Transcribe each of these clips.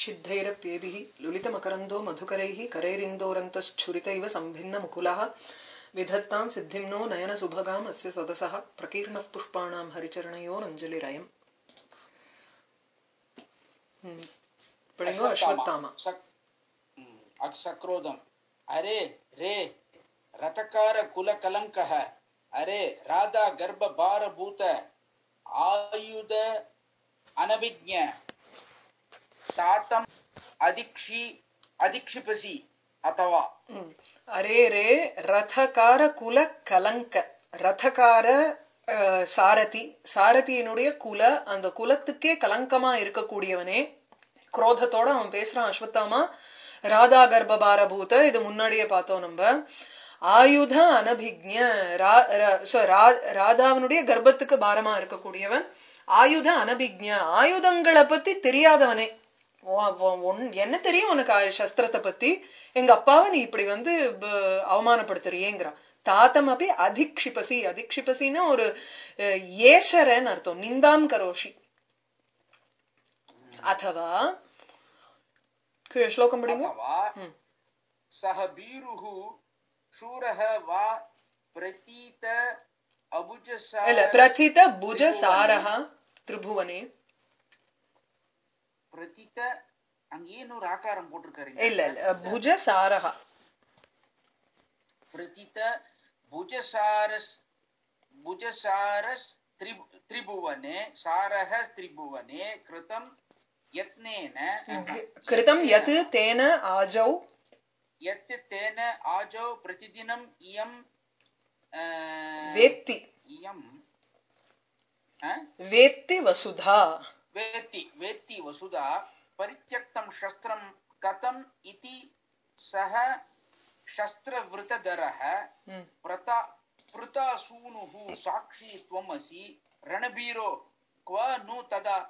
वागीशिद्धैरप्येभिः लुलितमकरन्दो मधुकरैः करैरिन्दोरन्तश्छुरितैव सम्भिन्नमुकुलः विधत्तां सिद्धिं नो नयनसुभगाम् अस्य सदसः प्रकीर्णः पुष्पाणां हरिचरणयोरञ्जलिरयम् हम्म. पढ़ेंगे अश्वत्थामा सक- हम्म, अक्सक्रोधम अरे रे रथकार कुल कलंकः अरे राधा गर्भ भार भूत आयुध अनभिज्ञ तातम अधिक्षि अधिक्षिपसि अथवा ம். அரே ரே ரதகார குல கலங்க ரதகார அஹ், சாரதி சாரதியினுடைய குல அந்த குலத்துக்கே கலங்கமா இருக்கக்கூடியவனே குரோதத்தோட அவன் பேசுறான் அஸ்வத்தாமா ராதா கர்ப்பபாரபூத இது முன்னாடியே பார்த்தோம் நம்ம ஆயுத அனபிக்ஞ ரா- ர- so, ரா- ராதாவினுடைய கர்ப்பத்துக்கு பாரமா இருக்கக்கூடியவன் ஆயுத அனபிக்ஞ ஆயுதங்களை பத்தி தெரியாதவனே உன்- உன்- உன்- என்ன தெரியும் உனக்கு ஆ- சஸ்திரத்தை பத்தி எங்க அப்பாவை நீ இப்படி வந்து ப- அவமானப்படுத்துறியேங்கிறான் தாத்தம் அப்படி அதிக்ஷிபசி அதிக்ஷிபசின்னா ஒரு அஹ், ஏஷரன்னு அர்த்தம் நிந்தாம் கரோஷி அத்தவா கீழே ஸ்லோகம் படிங்க अथवा ம். सः भीरुः शूरः वा प्रतीत अबुजसा இல்ல பிரதித புஜ சாரஹா திரிபுவனே பிரதித்த அங்க ஏன் ஒரு ஆகாரம் போட்டிருக்காரு இல்ல இல்ல புஜ சாரஹா பிரதித்த புஜசாரஸ் புஜசாரஸ் திரிபு- திரிபுவனே சாரக திரிபுவனே கிருதம் யத்னேன கிருதம் யத் தேன ஆஜௌ யத் தேன ஆஜோ பிரதிதினம் இயம் ஆ, வேத்தி இயம் ஆ? வேத்தி வசுதா वेत्ति वेत्ति वसुधा परित्यक्तं शस्त्रं कथम् इति सः शस्त्रवृतधरः ம். प्रता पृतासूनुः साक्षी त्वमसि रणबीरो क्व नु तदा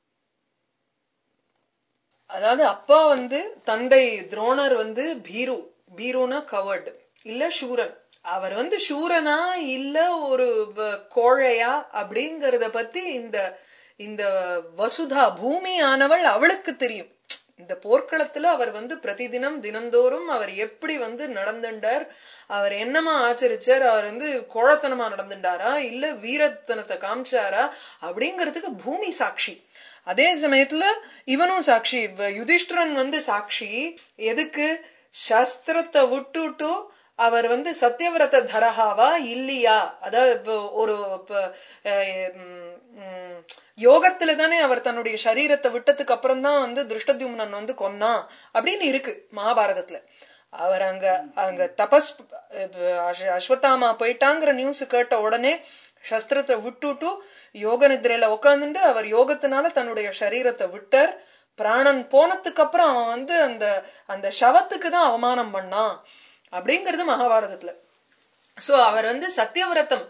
அதாவது அப்பா வந்து தந்தை துரோணர் வந்து பீரு பீருனா கவர்டு இல்ல சூரன் அவர் வந்து சூரனா இல்ல ஒரு வ- கோழையா அப்படிங்கறத பத்தி இந்த இந்த வசுதா பூமி ஆனவள் அவளுக்கு தெரியும் இந்த போர்க்களத்துல அவர் வந்து பிரதிதினம் தினந்தோறும் அவர் எப்படி வந்து நடந்துட்டார் அவர் என்னமா ஆச்சரிச்சார் அவர் வந்து கோழத்தனமா நடந்துட்டாரா இல்ல வீரத்தனத்தை காமிச்சாரா அப்படிங்கறதுக்கு பூமி சாட்சி அதே சமயத்துல இவனும் சாட்சி இப்ப யுதிஷ்டிரன் வந்து சாட்சி எதுக்கு சஸ்திரத்தை விட்டுட்டு அவர் வந்து சத்தியவிரத தரஹாவா இல்லையா அதாவது இப்ப ஒரு இப்ப, அஹ், உம், உம், யோகத்துல தானே அவர் தன்னுடைய சரீரத்தை விட்டதுக்கு அப்புறம் தான் வந்து திருஷ்டத்யும்னன் வந்து கொன்னான் அப்படின்னு இருக்கு மகாபாரதத்துல அவர் அங்க அங்க தபஸ் அஹ், அஸ்வ- அஸ்வத்தாமா போயிட்டாங்கிற நியூஸ் கேட்ட உடனே சஸ்திரத்தை விட்டுட்டு யோக நித்ரையில உட்காந்துட்டு அவர் யோகத்தினால தன்னுடைய சரீரத்தை விட்டார் பிராணன் போனதுக்கு அப்புறம் அவன் வந்து அந்த அந்த சவத்துக்கு தான் அவமானம் பண்ணான் அப்படிங்கிறது மகாபாரதத்துல சோ அவர் வந்து சத்தியவிரதம்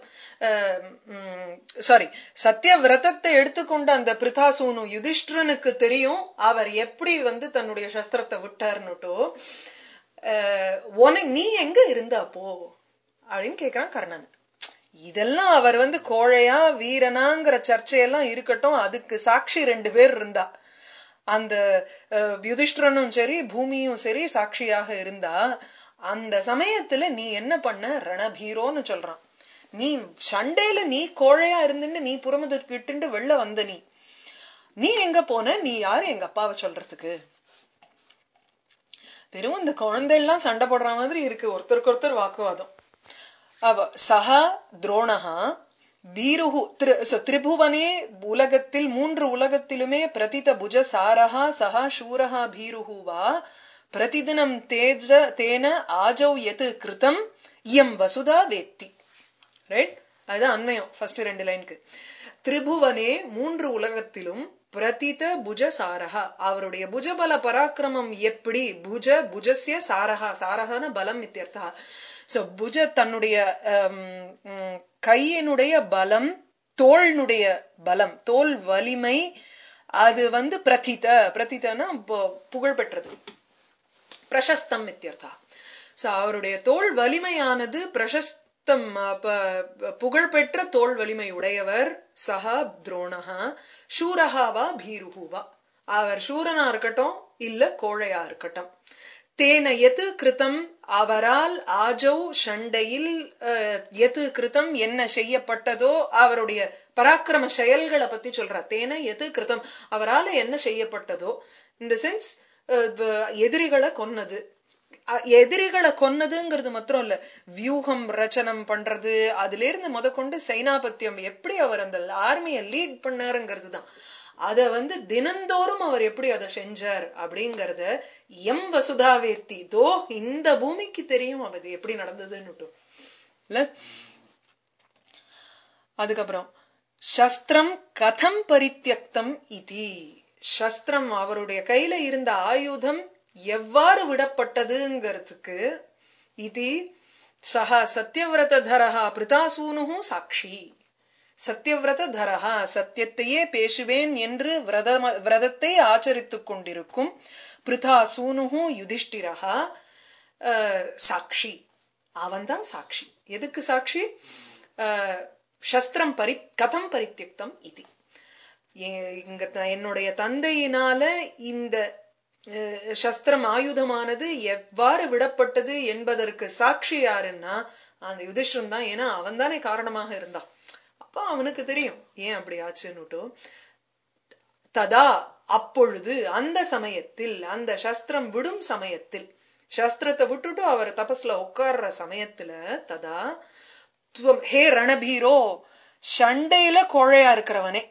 சாரி சத்தியவிரதத்தை எடுத்துக்கொண்ட அந்த பிரிதாசூனு யுதிஷ்டிரனுக்கு தெரியும் அவர் எப்படி வந்து தன்னுடைய சஸ்திரத்தை விட்டார்னுட்டோ அஹ், உனக்கு நீ எங்க இருந்த அப்போ அப்படின்னு கேக்குறான் கர்ணன் இதெல்லாம் அவர் வந்து கோழையா வீரனாங்கிற சர்ச்சையெல்லாம் இருக்கட்டும் அதுக்கு சாட்சி ரெண்டு பேர் இருந்தா அந்த அஹ், யுதிஷ்டிரனும் சரி பூமியும் சரி சாட்சியாக இருந்தா அந்த சமயத்துல நீ என்ன பண்ண ரணபீரோன்னு சொல்றான் நீ சண்டையில நீ கோழையா இருந்துட்டு நீ புறமுதுக்கு விட்டுண்டு வெளில வந்த நீ நீ எங்க போன நீ யாரு எங்க அப்பாவை சொல்றதுக்கு வெறும் இந்த குழந்தை எல்லாம் சண்டை போடுற மாதிரி இருக்கு ஒருத்தருக்கு ஒருத்தர் வாக்குவாதம் அவ சஹா துரோணஹா பீருஹு திரு so, திரிபுவனே உலகத்தில் மூன்று உலகத்திலுமே பிரதித புஜ சாரஹா சஹா சூரஹா பீருஹு வா பிரதிதினம் தேஜ தேன ஆஜௌ எது கிருதம் இயம் வசுதா வேத்தி ரைட் அதுதான் அண்மையம் ஃபர்ஸ்ட் ரெண்டு லைனுக்கு திரிபுவனே மூன்று உலகத்திலும் பிரதித புஜ சாரஹா அவருடைய புஜபல பராக்கிரமம் எப்படி புஜ புஜஸ்ய சாரஹா சாரஹான பலம் இத்தியர்த்தா சோ புஜ தன்னுடைய ஹம், ம், கையினுடைய பலம் தோள்னுடைய பலம் தோல் வலிமை அது வந்து பிரதித பிரதிதனா பு- புகழ் பெற்றது பிரசஸ்தம் இத்தியர்த்தா சோ அவருடைய தோல் வலிமையானது பிரசஸ்தம் அப்ப, புகழ்பெற்ற தோல் வலிமை உடையவர் சஹா துரோணஹா சூரஹாவா பீருஹுவா அவர் சூரனா இருக்கட்டும் இல்ல கோழையா இருக்கட்டும் தேன எது கிருதம் அவரால் ஆஜௌ சண்டையில் அஹ், எது கிருதம் என்ன செய்யப்பட்டதோ அவருடைய பராக்கிரம செயல்களை பத்தி சொல்றார் தேன எது கிருதம் அவரால் என்ன செய்யப்பட்டதோ இந்த சென்ஸ் எதிரிகளை கொன்னது அ- எதிரிகளை கொன்னதுங்கிறது மாத்திரம் இல்ல வியூகம் ரச்சனம் பண்றது அதுல இருந்து முதற்கொண்டு சைனாபத்தியம் எப்படி அவர் அந்த ஆர்மியை லீட் பண்ணாருங்கிறது தான் அத வந்து தினந்தோறும் அவர் எப்படி அதை செஞ்சார் அப்படிங்கறத எம் வசுதாவேத்தி தோ இந்த பூமிக்கு தெரியும் அது எப்படி நடந்ததுன்னு இல்ல அதுக்கப்புறம் சஸ்திரம் கதம் பரித்தியக்தம் இதி சஸ்திரம் அவருடைய கையில இருந்த ஆயுதம் எவ்வாறு விடப்பட்டதுங்கிறதுக்கு இது சஹா சத்தியவிரதரஹா பிரிதாசூனு சாட்சி சத்தியவிரத தரஹா சத்தியத்தையே பேசுவேன் என்று விரத விரதத்தை ஆச்சரித்துக் கொண்டிருக்கும் பிருதா சூனுகு யுதிஷ்டிரஹா அஹ், சாட்சி அவன்தான் சாட்சி எதுக்கு சாட்சி அஹ், சஸ்திரம் பரி கதம் பரித்தியக்தம் இது எ- இங்க த- என்னுடைய தந்தையினால இந்த அஹ், சஸ்திரம் ஆயுதமானது எவ்வாறு விடப்பட்டது என்பதற்கு சாட்சி யாருன்னா அந்த யுதிஷ்டன் தான் ஏன்னா அவன் தானே காரணமாக இருந்தான் அப்ப அவனுக்கு தெரியும் ஏன் அப்படி ஆச்சுன்னுட்டு ததா அப்பொழுது அந்த சமயத்தில் அந்த சஸ்திரம் விடும் சமயத்தில் சஸ்திரத்தை விட்டுட்டு அவர் தபஸ்ல உட்கார்ற சமயத்துல ததா துவம் ஹே ரணபீரோ சண்டையில கோழையா இருக்கிறவனே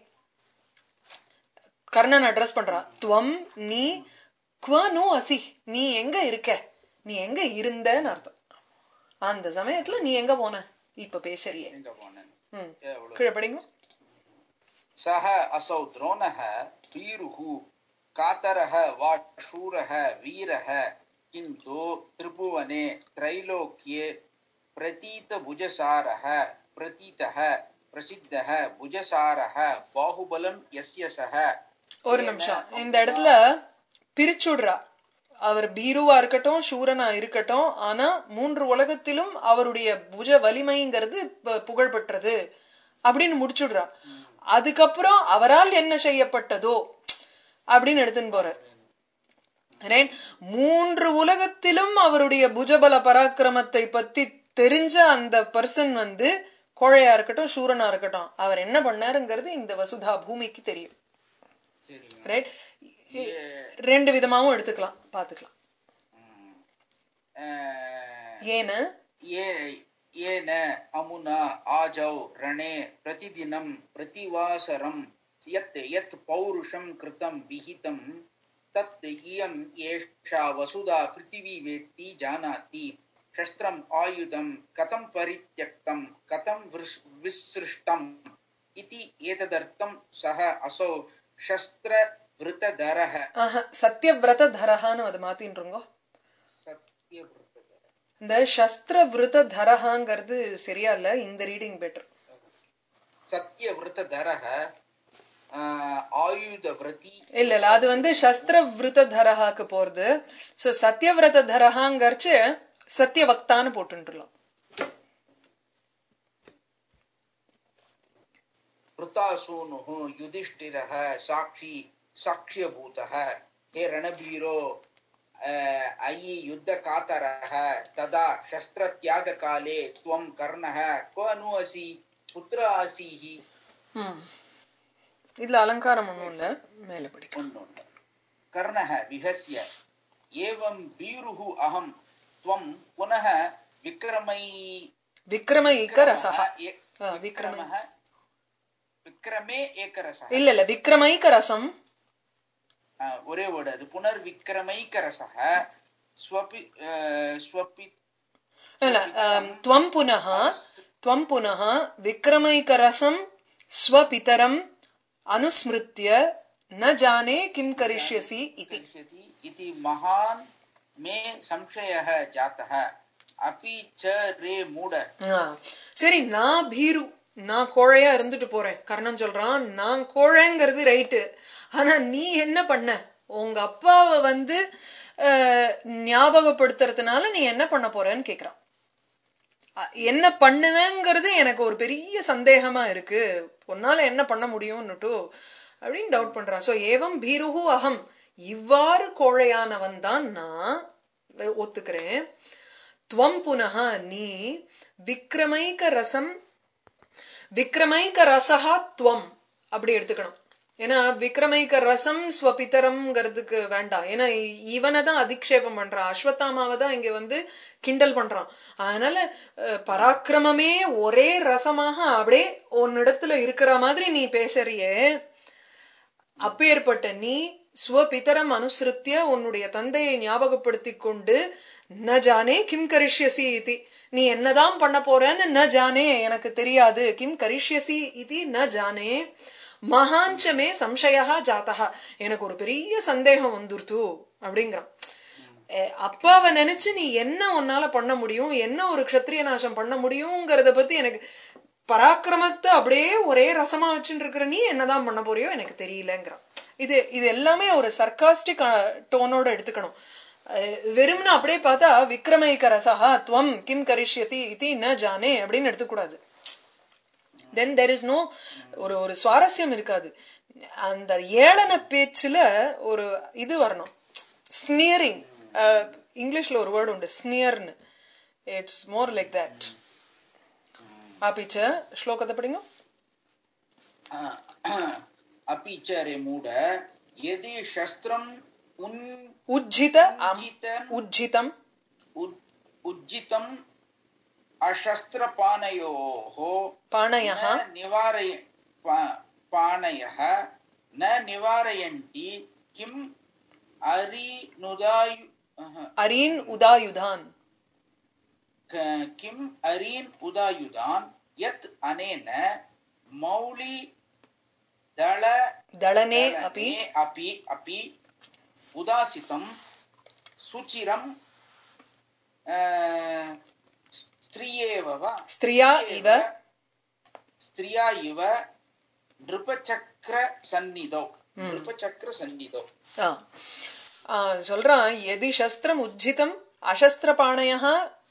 கர்ணன் அட்ரஸ் பண்றான் துவம் நீ குவனு அசி நீ எங்க இருக்க நீ எங்க இருந்தன்னு அர்த்தம் அந்த சமயத்துல நீ எங்க போன இப்ப பேசுறியே எங்க போனேன் ம் எவ்வளவு கீழே படிங்க सः असौ द्रोणः वीरुः कातरः वा शूरः वीरः किन्तु त्रिभुवने त्रैलोक्ये प्रतीतभुजसारः प्रतीतः प्रसिद्धः भुजसारः बाहुबलं यस्य सः ஒரு நிமிஷம் இந்த இடத்துல பிரிச்சுடுறா அவர் பீருவா இருக்கட்டும் சூரனா இருக்கட்டும் ஆனா மூன்று உலகத்திலும் அவருடைய புஜ வலிமைங்கிறது ப- புகழ் பெற்றது அப்படின்னு முடிச்சுடுறா அதுக்கப்புறம் அவரால் என்ன செய்யப்பட்டதோ அப்படின்னு எடுத்துன்னு போறார் Right? மூன்று உலகத்திலும் அவருடைய புஜபல பராக்கிரமத்தை பத்தி தெரிஞ்ச அந்த பர்சன் வந்து கோழையா இருக்கட்டும் சூரனா இருக்கட்டும் அவர் என்ன பண்ணாருங்கிறது இந்த வசுதா பூமிக்கு தெரியும் சரிங்க ரைட் ரெண்டு விதமாவும் எடுத்துக்கலாம் பாத்துக்கலாம் ம். அஹ், ஏன்னு ये येन अमुना आजौ रणे प्रतिदिनं प्रतिवासरं यत् यत् पौरुषं कृतं विहितं तत् इयम् एषा वसुधा पृथिवी वेत्ति जानाति शस्त्रम् आयुधं कथं परित्यक्तं कथं विस्- विसृष्टम् इति एतदर्थं सः असौ शस्त्रवृतधरः ஆஹா, சத்தியவிரத தரஹான்னு அது மாத்தின்றுங்க सत्यवृतधरः இந்த சஸ்திர விரத தரஹாங்கிறது சரியா இல்ல இந்த ரீடிங் பெட்டர் सत्यव्रतधरः आयुधव्रती இல்ல இல்ல அது வந்து சஸ்திர விரத தரஹாக்கு போறது சோ சத்தியவிரத தரஹாங்கர்ச்சு சத்தியவக்தான்னு போட்டுலாம் वृतासूनुः युधिष्ठिरः साक्षी साक्ष्यभूतः हे रणवीरो अ, अयि युद्धकातरः तदा शस्त्रत्यागकाले त्वं कर्णः क्व नु असि कुत्र आसीः ம் இதுல அலங்காரம் ஒண்ணும் இல்ல மேல படிக்கலாம் उन्नोन् कर्णः विहस्य एवं वीरुः अहं त्वं पुनः विक्रमै விக்ரம இக்க ரசஹா ए- ஆ, விக்ரம विक्रमः विक्रमे एकरसः இல்ல இல்ல விக்ரமைக்க ரசம் ஆ, ஒரே வேர்டு அது புனர் விக்ரமைக்கரசக ஸ்வபி ஆ, ஸ்வபி இல்ல ஆம், துவம் புனः துவம் புனः விக்ரமைக்க ரசம் ஸ்வபிதரம் அனுஸ்மிருத்ய ந ஜானே கிம் கரிஷ்யசி இதி करिष्यति इति महान् मे संशयः जातः अपि च रे मूढ ஆ, சரி நான் பீரு நான் கோழையா இருந்துட்டு போறேன் கர்ணன் சொல்றான் நான் கோழைங்கிறது ரைட்டு ஆனா நீ என்ன பண்ண உங்க அப்பாவை வந்து அஹ், ஞாபகப்படுத்துறதுனால நீ என்ன பண்ண போறேன்னு கேக்குறான் அ, என்ன பண்ணுவேங்கிறது எனக்கு ஒரு பெரிய சந்தேகமா இருக்கு உன்னால என்ன பண்ண முடியும்னுட்டு அப்படின்னு டவுட் பண்றா சோ ஏவம் பீருஹு அகம் இவ்வாறு கோழையானவன் தான் நான் ஒத்துக்கிறேன் துவம் புனக நீ விக்ரமைக ரசம் விக்ரமைக ரசஹா துவம் அப்படி எடுத்துக்கணும் ஏன்னா விக்ரமைக ரசம் ஸ்வபிதரம்ங்கிறதுக்கு வேண்டாம் ஏன்னா இவனை தான் அதிக்ஷேபம் பண்றான் அஸ்வத்தாமாவை தான் இங்க வந்து கிண்டல் பண்றான் அதனால அஹ், பராக்கிரமமே ஒரே ரசமாக அப்படியே உன்னிடத்துல இருக்கிற மாதிரி நீ பேசுறியே அப்பேற்பட்ட நீ ஸ்வபிதரம் அனுசிருத்திய உன்னுடைய தந்தையை ஞாபகப்படுத்திக் கொண்டு ந ஜானே கிம் கரிஷ்யசி இதி நீ என்னதான் பண்ண போறேன்னு ந ஜானே எனக்கு தெரியாது கிம் கரிஷ்யசி இதி ந ஜானே மகாஞ்சமே சம்சயா ஜாத்தகா எனக்கு ஒரு பெரிய சந்தேகம் வந்துருத்து அப்படிங்கிறான் அஹ் அப்பாவை நினைச்சு நீ என்ன உன்னால பண்ண முடியும் என்ன ஒரு க்ஷத்ரிய நாசம் பண்ண முடியுங்கிறத பத்தி எனக்கு பராக்கிரமத்தை அப்படியே ஒரே ரசமா வச்சுட்டு இருக்கிற நீ என்னதான் பண்ண போறியோ எனக்கு தெரியலங்கிறான் இது இது எல்லாமே ஒரு சர்க்காஸ்டிக் டோனோட எடுத்துக்கணும் அஹ் வெறும்னு அப்படியே பார்த்தா விக்ரமைக்க ரசஹா துவம் கிம் கரிஷ்யதி இதி ந ஜானே அப்படின்னு எடுத்துக்கூடாது தென் தெர் இஸ் நோ ஒரு ஒரு சுவாரஸ்யம் இருக்காது அந்த ஏளன பேச்சுல ஒரு இது வரணும் ஸ்னியரிங் இங்கிலீஷ்ல ஒரு வேர்டு உண்டு ஸ்னியர்னு இட்ஸ் மோர் லைக் தட் ஆபிச்ச ஸ்லோகத்தை படிங்க अपि च रेमूढ यदि शस्त्रम् उन् உஜ்ஜித அம் उज्जितम् உஜ்ஜிதம் उद्- उज्जितम् अशस्त्रपाणयोः பாணயः न निवारय पा- पाणयः न निवारयन्ति किम् अरिनुदायु अह, அரீன் உதாயுதான் क- किम् अरीन् उदायुधान् यत् अनेन मौलि दळ தளனே அபி दलने अपि अपि उदासितं सुचिरं अ, स्त्रियेव वा ஸ்திரியா இவ स्त्रिया इव नृपचक्रसन्निधौ नृपचक्रसन्निधौ ஆ. ஆ, சொல்றான் எதி சஸ்திரம் உஜ்ஜிதம் அசஸ்திரபாணய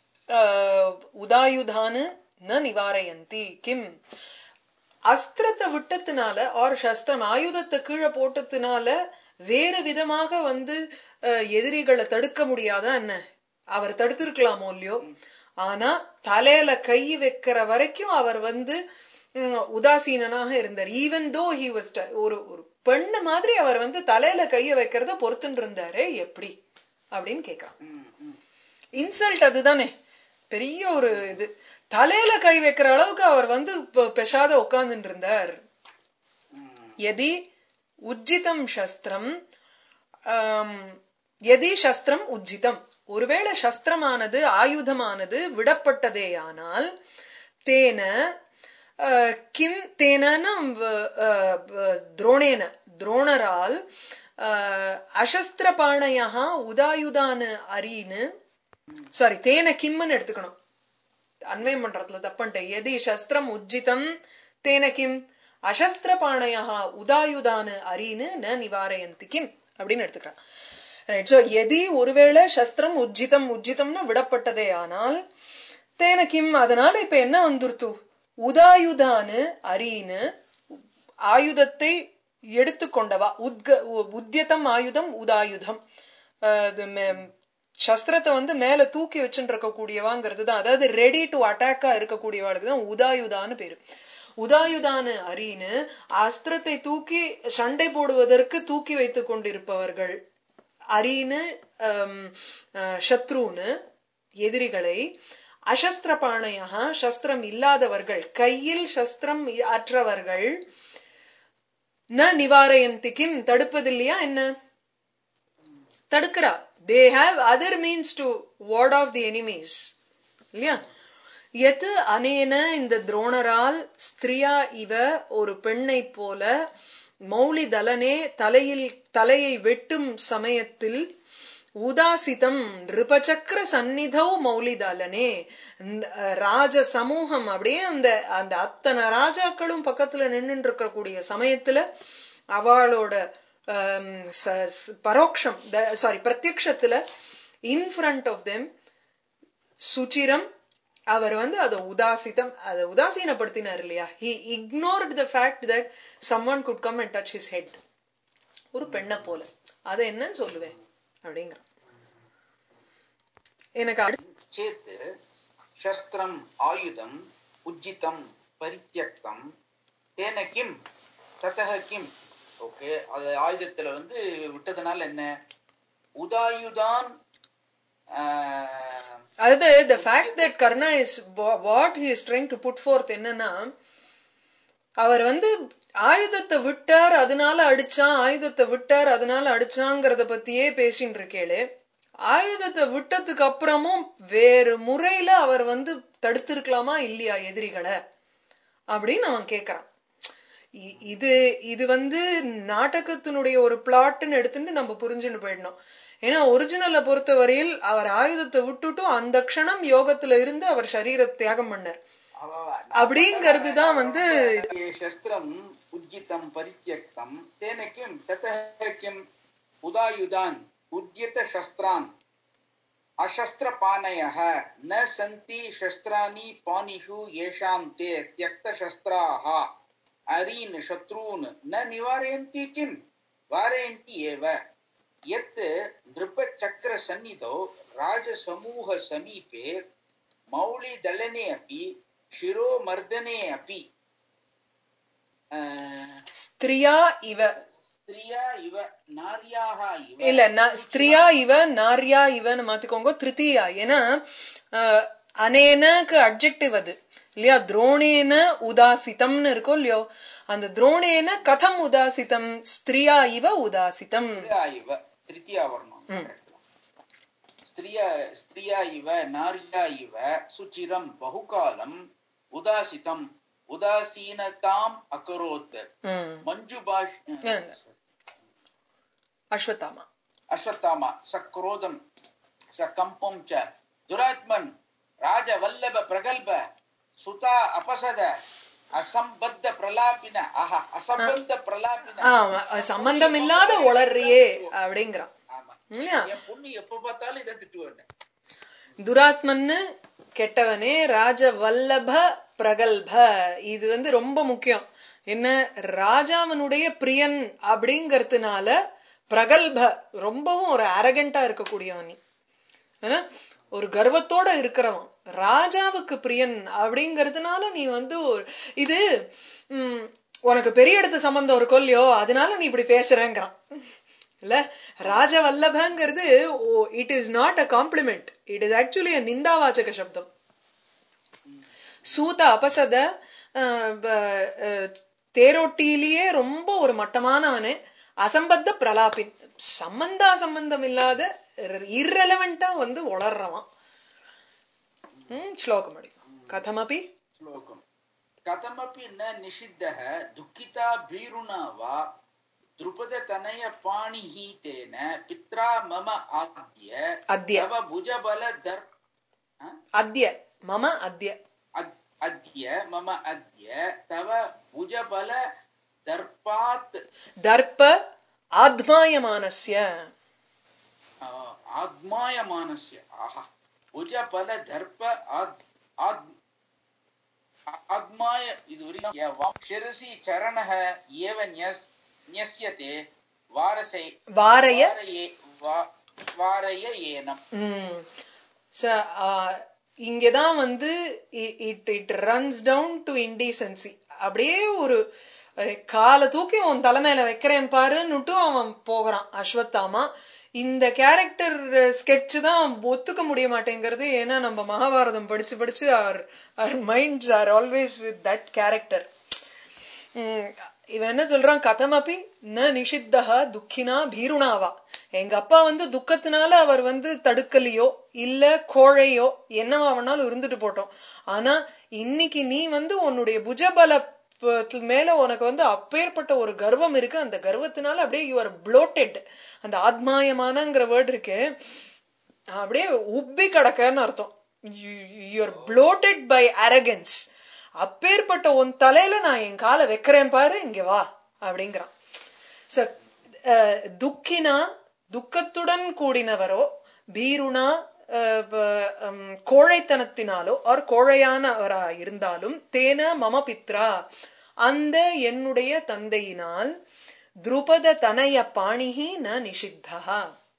உதாயுதானு ந நிவாரயந்தி கிம் அஸ்திரத்தை விட்டதுனால ஆர் சஸ்திரம் ஆயுதத்தை கீழே போட்டதுனால வேறு விதமாக வந்து அஹ், எதிரிகளை தடுக்க முடியாதா என்ன அவர் தடுத்திருக்கலாமோ இல்லையோ ஆனா தலையில கை வைக்கிற வரைக்கும் அவர் வந்து உம், உதாசீனனாக இருந்தார் ஈவன் தோ ஹி வாஸ் ஒரு ஒரு பெண்ணு மாதிரி அவர் வந்து தலையில கைய வைக்கிறத பொறுத்துட்டு இருந்தாரு எப்படி அப்படின்னு கேக்குறான் ம், ம். இன்சல்ட் அதுதானே பெரிய ஒரு இது தலையில கை வைக்கிற அளவுக்கு அவர் வந்து பெ- பெசாத உட்கார்ந்துட்டு இருந்தார் ம். எதி உஜ்ஜிதம் சஸ்திரம் ஆம், எதி சஸ்திரம் உஜ்ஜிதம் ஒருவேளை சஸ்திரமானது ஆயுதமானது விடப்பட்டதேயானால் தேன அஹ், கிம் தேனன்னா அஹ், அஹ், துரோணேன துரோணரால் அஹ், அசஸ்திரபாணயா உதாயுதான அரீனு சாரி தேன கிம்னு எடுத்துக்கணும் அன்வயம் பண்றதுல தப்பன்ட்டேன் எதி சஸ்திரம் உஜ்ஜிதம் தேன கிம் அசஸ்திரபாணயா உதாயுதானு அரீனு ந நிவாரயந்தி கிம் அப்படின்னு எடுத்துக்கிறான் ரைட் சோ எதி ஒருவேளை சஸ்திரம் உஜ்ஜிதம் உஜ்ஜிதம்னு விடப்பட்டதே ஆனால் தேன கிம் அதனால இப்ப என்ன வந்துருத்து உதாயுதானு அரீனு ஆயுதத்தை எடுத்துக்கொண்டவா உத்க உ- உத்யதம் ஆயுதம் உதாயுதம் அஹ் இது மே- சஸ்திரத்தை வந்து மேல தூக்கி வச்சுட்டு இருக்கக்கூடியவாங்கிறது தான் அதாவது ரெடி டு அட்டாக்கா இருக்கக்கூடியவாளுக்கு தான் உதாயுதான்னு பேரு உதாயுதானு அரீனு அஸ்திரத்தை தூக்கி சண்டை போடுவதற்கு தூக்கி வைத்துக் கொண்டிருப்பவர்கள் அரீனு ஹம், அஹ், சத்ருன்னு எதிரிகளை அசஸ்திரபாணையா சஸ்திரம் இல்லாதவர்கள் கையில் சஸ்திரம் அற்றவர்கள் ந நிவாரயந்தி கிம் தடுப்பதில்லையா என்ன தடுக்கிறா they have other means to ward off the enemies இல்லையா எது அனேன இந்த துரோணரால் ஸ்திரியா இவ ஒரு பெண்ணை போல மௌலி தலனே தலையில் தலையை வெட்டும் சமயத்தில் உதாசிதம் ரிபச்சக்கர சந்நிதௌ மௌலிதலனே ந- ராஜ சமூகம் அப்படியே அந்த அந்த அத்தனை ராஜாக்களும் பக்கத்துல நின்னுட்டு இருக்கக்கூடிய சமயத்துல அவளோட ஆம், ச- ச- பரோக்ஷம் சாரி பிரத்யக்ஷத்துல இன் ஃப்ரண்ட் ஆஃப் தெம் சுச்சிரம் அவர் வந்து அதை உதாசிதம் அதை உதாசீனப்படுத்தினார் இல்லையா he ignored the fact that some one could come and touch his head ஒரு பெண்ணை போல அதை என்னன்னு சொல்லுவேன் அப்படிங்கிறான் எனக்கு அடுத்து चेत् शस्त्रम् आयुधम् उज्जितम् परित्यक्तम् तेन किम् ततः किम् ஓகே அது ஆயுதத்துல வந்து விட்டதுனால என்ன உதாயுதான் ஆஹ், அதாவது the fact that Karna is what he is trying to put forth என்னன்னா அவர் வந்து ஆயுதத்தை விட்டார் அதனால அடிச்சான் ஆயுதத்தை விட்டார் அதனால அடிச்சாங்கிறத பத்தியே பேசின்னு இருக்கேளே ஆயுதத்தை விட்டதுக்கு அப்புறமும் வேறு முறையில அவர் வந்து தடுத்திருக்கலாமா இல்லையா எதிரிகளை அப்படின்னு அவன் கேக்குறான் இ- இது இது வந்து நாடகத்தினுடைய ஒரு பிளாட்னு எடுத்துட்டு நம்ம புரிஞ்சுன்னு போயிடணும் ஏன்னா ஒரிஜினலை பொறுத்தவரையில் அவர் ஆயுதத்தை விட்டுட்டு அந்த க்ஷணம் யோகத்துல இருந்து அவர் சரீர தியாகம் பண்ணார் அவ- அவ- அப்படிங்கிறது தான் வந்து शस्त्रम् उज्जितं परित्यक्तं तेन किं ततः किम् उदायुधान् उद्यतशस्त्रान् अशस्त्रपाणयः न सन्ति शस्त्राणि पाणिषु येषां ते त्यक्तशस्त्राः अरीन् शत्रून् न निवारयन्ति किम् वारयन्ति एव यत् नृपचक्रसन्निधौ राजसमूहसमीपे मौलिदलने अपि शिरोमर्दने अपि अह, ஸ்திரியா இவ स्त्रिया इव नार्याः इव இல்ல நா- ஸ்திரியா இவ நார்யா இவன்னு மாத்திக்கோங்க திருத்தியா ஏன்னா அஹ், அனேனக்கு அப்ஜெக்டிவ் அது இல்லையா துரோணேன உதாசிதம்னு இருக்கும் இல்லையோ அந்த துரோணேன கதம் உதாசிதம் ஸ்திரியா இவ உதாசிதம் स्त्रिया इव तृतीया वर्णम् स्त्रिया स्त्रिया इव नार्या इव सुचिरं बहुकालम् उदासितम् उदासीनताम् अकरोत् ம். मञ्जुभाष ம். அஸ்வத்தாமா अश्वत्थामा सक्रोधं सकम्पं च दुरात्मन् राजवल्लभ प्रगल्भ सुता अपसद असम्बद्ध प्रलापिन आहा असम्बद्ध प्रलापिन ஆமா சம்பந்தம் இல்லாத உளறியே அப்படிங்கிறான் ஆமா இல்லையா என் பொண்ணு எப்ப பார்த்தாலும் இதை திட்டுவேன் துராத்மன்னு கெட்டவனே ராஜ வல்லப பிரகல்ப இது வந்து ரொம்ப முக்கியம் என்ன ராஜாவனுடைய பிரியன் அப்படிங்கறதுனால பிரகல்ப ரொம்பவும் ஒரு அரகண்டா இருக்கக்கூடியவன் நீ ஏன்னா, ஒரு கர்வத்தோட இருக்கிறவன் ராஜாவுக்கு பிரியன் அப்படிங்கறதுனால நீ வந்து ஒரு இது ம், உனக்கு பெரிய இடத்து சம்பந்தம் இருக்கும் இல்லையோ அதனால நீ இப்படி பேசுறேங்கிறான் இல்ல ராஜ வல்லபங்கிறது it is not a compliment it is actually நிந்தாவாச்சக சப்தம் சூத அபசத அஹ், ப- அஹ், தேரோட்டியிலேயே ரொம்ப ஒரு மட்டமானவனே அசம்பத்த பிரலாபின் சம்பந்தா சம்பந்தம் இல்லாத இரலவெண்டா வந்து உளர்றவன் ம், ஸ்லோகம் அடி கதமபி श्लोकम् कथमपि न निषिद्धः दुःखिता भीरुणा वा द्रुपदतनयपाणिः तेन पित्रा मम आद्य अद्य तव भुजबल दर् हा? அத்ய மம அத்ய अद्- अद्य मम अद्य तव भुजबल दर्पात् தர்ப்ப ஆத்மாயமானஸ்ய आ, आग्मायमानस्य आहा भुजबल दर्प आद् आद् आग्माय இதுவரையும் ய வா- शिरसि चरणः एव न्यस् न्यस्यते वारसे வாரய வாரயே வா- வாரய ஏனம் ம். ச- ஆ, இங்கதான் வந்து it it runs down to indecency அப்படியே ஒரு அஹ், காலை தூக்கி உன் தலைமையில வைக்கிறேன் பாருன்னுட்டு அவன் போகிறான் அஸ்வத்தாமா இந்த கேரக்டர் ஸ்கெட்ச் தான் ஒத்துக்க முடிய மாட்டேங்கிறது ஏன்னா நம்ம மகாபாரதம் படிச்சு படிச்சு அவர் அவர் minds are always with that character um இவன் என்ன சொல்றான் கதமபி ந நிஷித்தஹ துக்கினா பீருணாவா எங்க அப்பா வந்து துக்கத்தினால அவர் வந்து தடுக்கலையோ இல்ல கோழையோ என்னவா வேணாலும் இருந்துட்டு போட்டோம் ஆனா இன்னைக்கு நீ வந்து உன்னுடைய புஜபல ப- மேல உனக்கு வந்து அப்பேற்பட்ட ஒரு கர்வம் இருக்கு அந்த கர்வத்தினால அப்படியே யூ ஆர் bloated அந்த ஆத்மாயமானங்கிற வேர்ட் இருக்கு அப்படியே உப்பி கிடக்கன்னு அர்த்தம் யூஆர் bloated பை அரகன்ஸ் அப்பேற்பட்ட உன் தலையில நான் என் காலை வைக்கிறேன் பாரு இங்க வா அப்படிங்கிறான் So, அஹ், துக்கினா துக்கத்துடன் கூடினவரோ பீருணா அஹ், ப- ஹம், கோழைத்தனத்தினாலோ ஆர் கோழையானவரா இருந்தாலும் தேன மம பித்ரா அந்த என்னுடைய தந்தையினால் துருபத தனய பாணிகி ந நிஷித்தா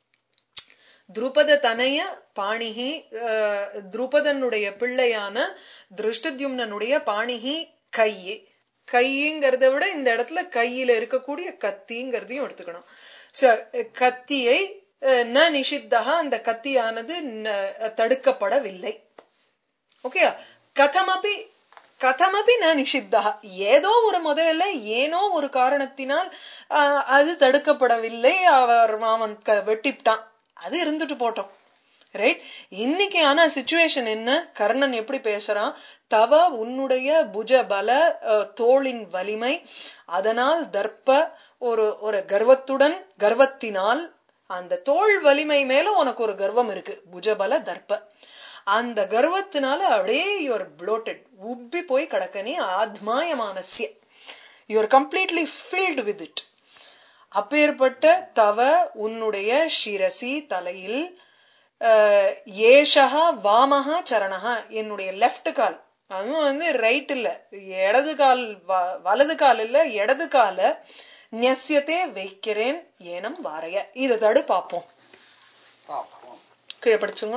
துருபத தனய பாணிகி அஹ், துருபதனுடைய பிள்ளையான திருஷ்டத்யும்னனுடைய பாணிகி கை கைங்கிறத விட இந்த இடத்துல கையில இருக்கக்கூடிய கத்திங்கிறதையும் எடுத்துக்கணும் So, கத்தியை அஹ், ந நிஷித்தகா அந்த கத்தியானது ந- தடுக்கப்படவில்லை ஓகே கதமபி கதமபி ந நிஷித்தா ஏதோ ஒரு முதல்ல ஏனோ ஒரு காரணத்தினால் ஆஹ், அது தடுக்கப்படவில்லை அவர் அவன் க- வெட்டிப்டான் அது இருந்துட்டு போட்டோம் ரைட் இன்னைக்கு ஆனா சுச்சுவேஷன் என்ன கர்ணன் எப்படி பேசுறான் தவ உன்னுடைய புஜ பல அஹ், தோளின் வலிமை அதனால் தர்ப்ப ஒரு ஒரு கர்வத்துடன் கர்வத்தினால் அந்த தோள் வலிமை மேல உனக்கு ஒரு கர்வம் இருக்கு புஜபல தர்ப்ப அந்த கர்வத்தினால அப்படியே யுவர் bloated உப்பி போய் கிடக்க நீ ஆத்மாயமானசிய your completely filled with it அப்பேற்பட்ட தவ உன்னுடைய சிரசி தலையில் அஹ், ஏஷகா வாமகா சரணகா என்னுடைய லெஃப்ட் கால் அதுவும் வந்து ரைட் இல்ல இடது கால் வ- வலது கால் இல்ல இடது கால நெஸ்யத்தே வைக்கிறேன் ஏனம் வாரைய இதை தடு பார்ப்போம் पापम् கீழே படிச்சுங்க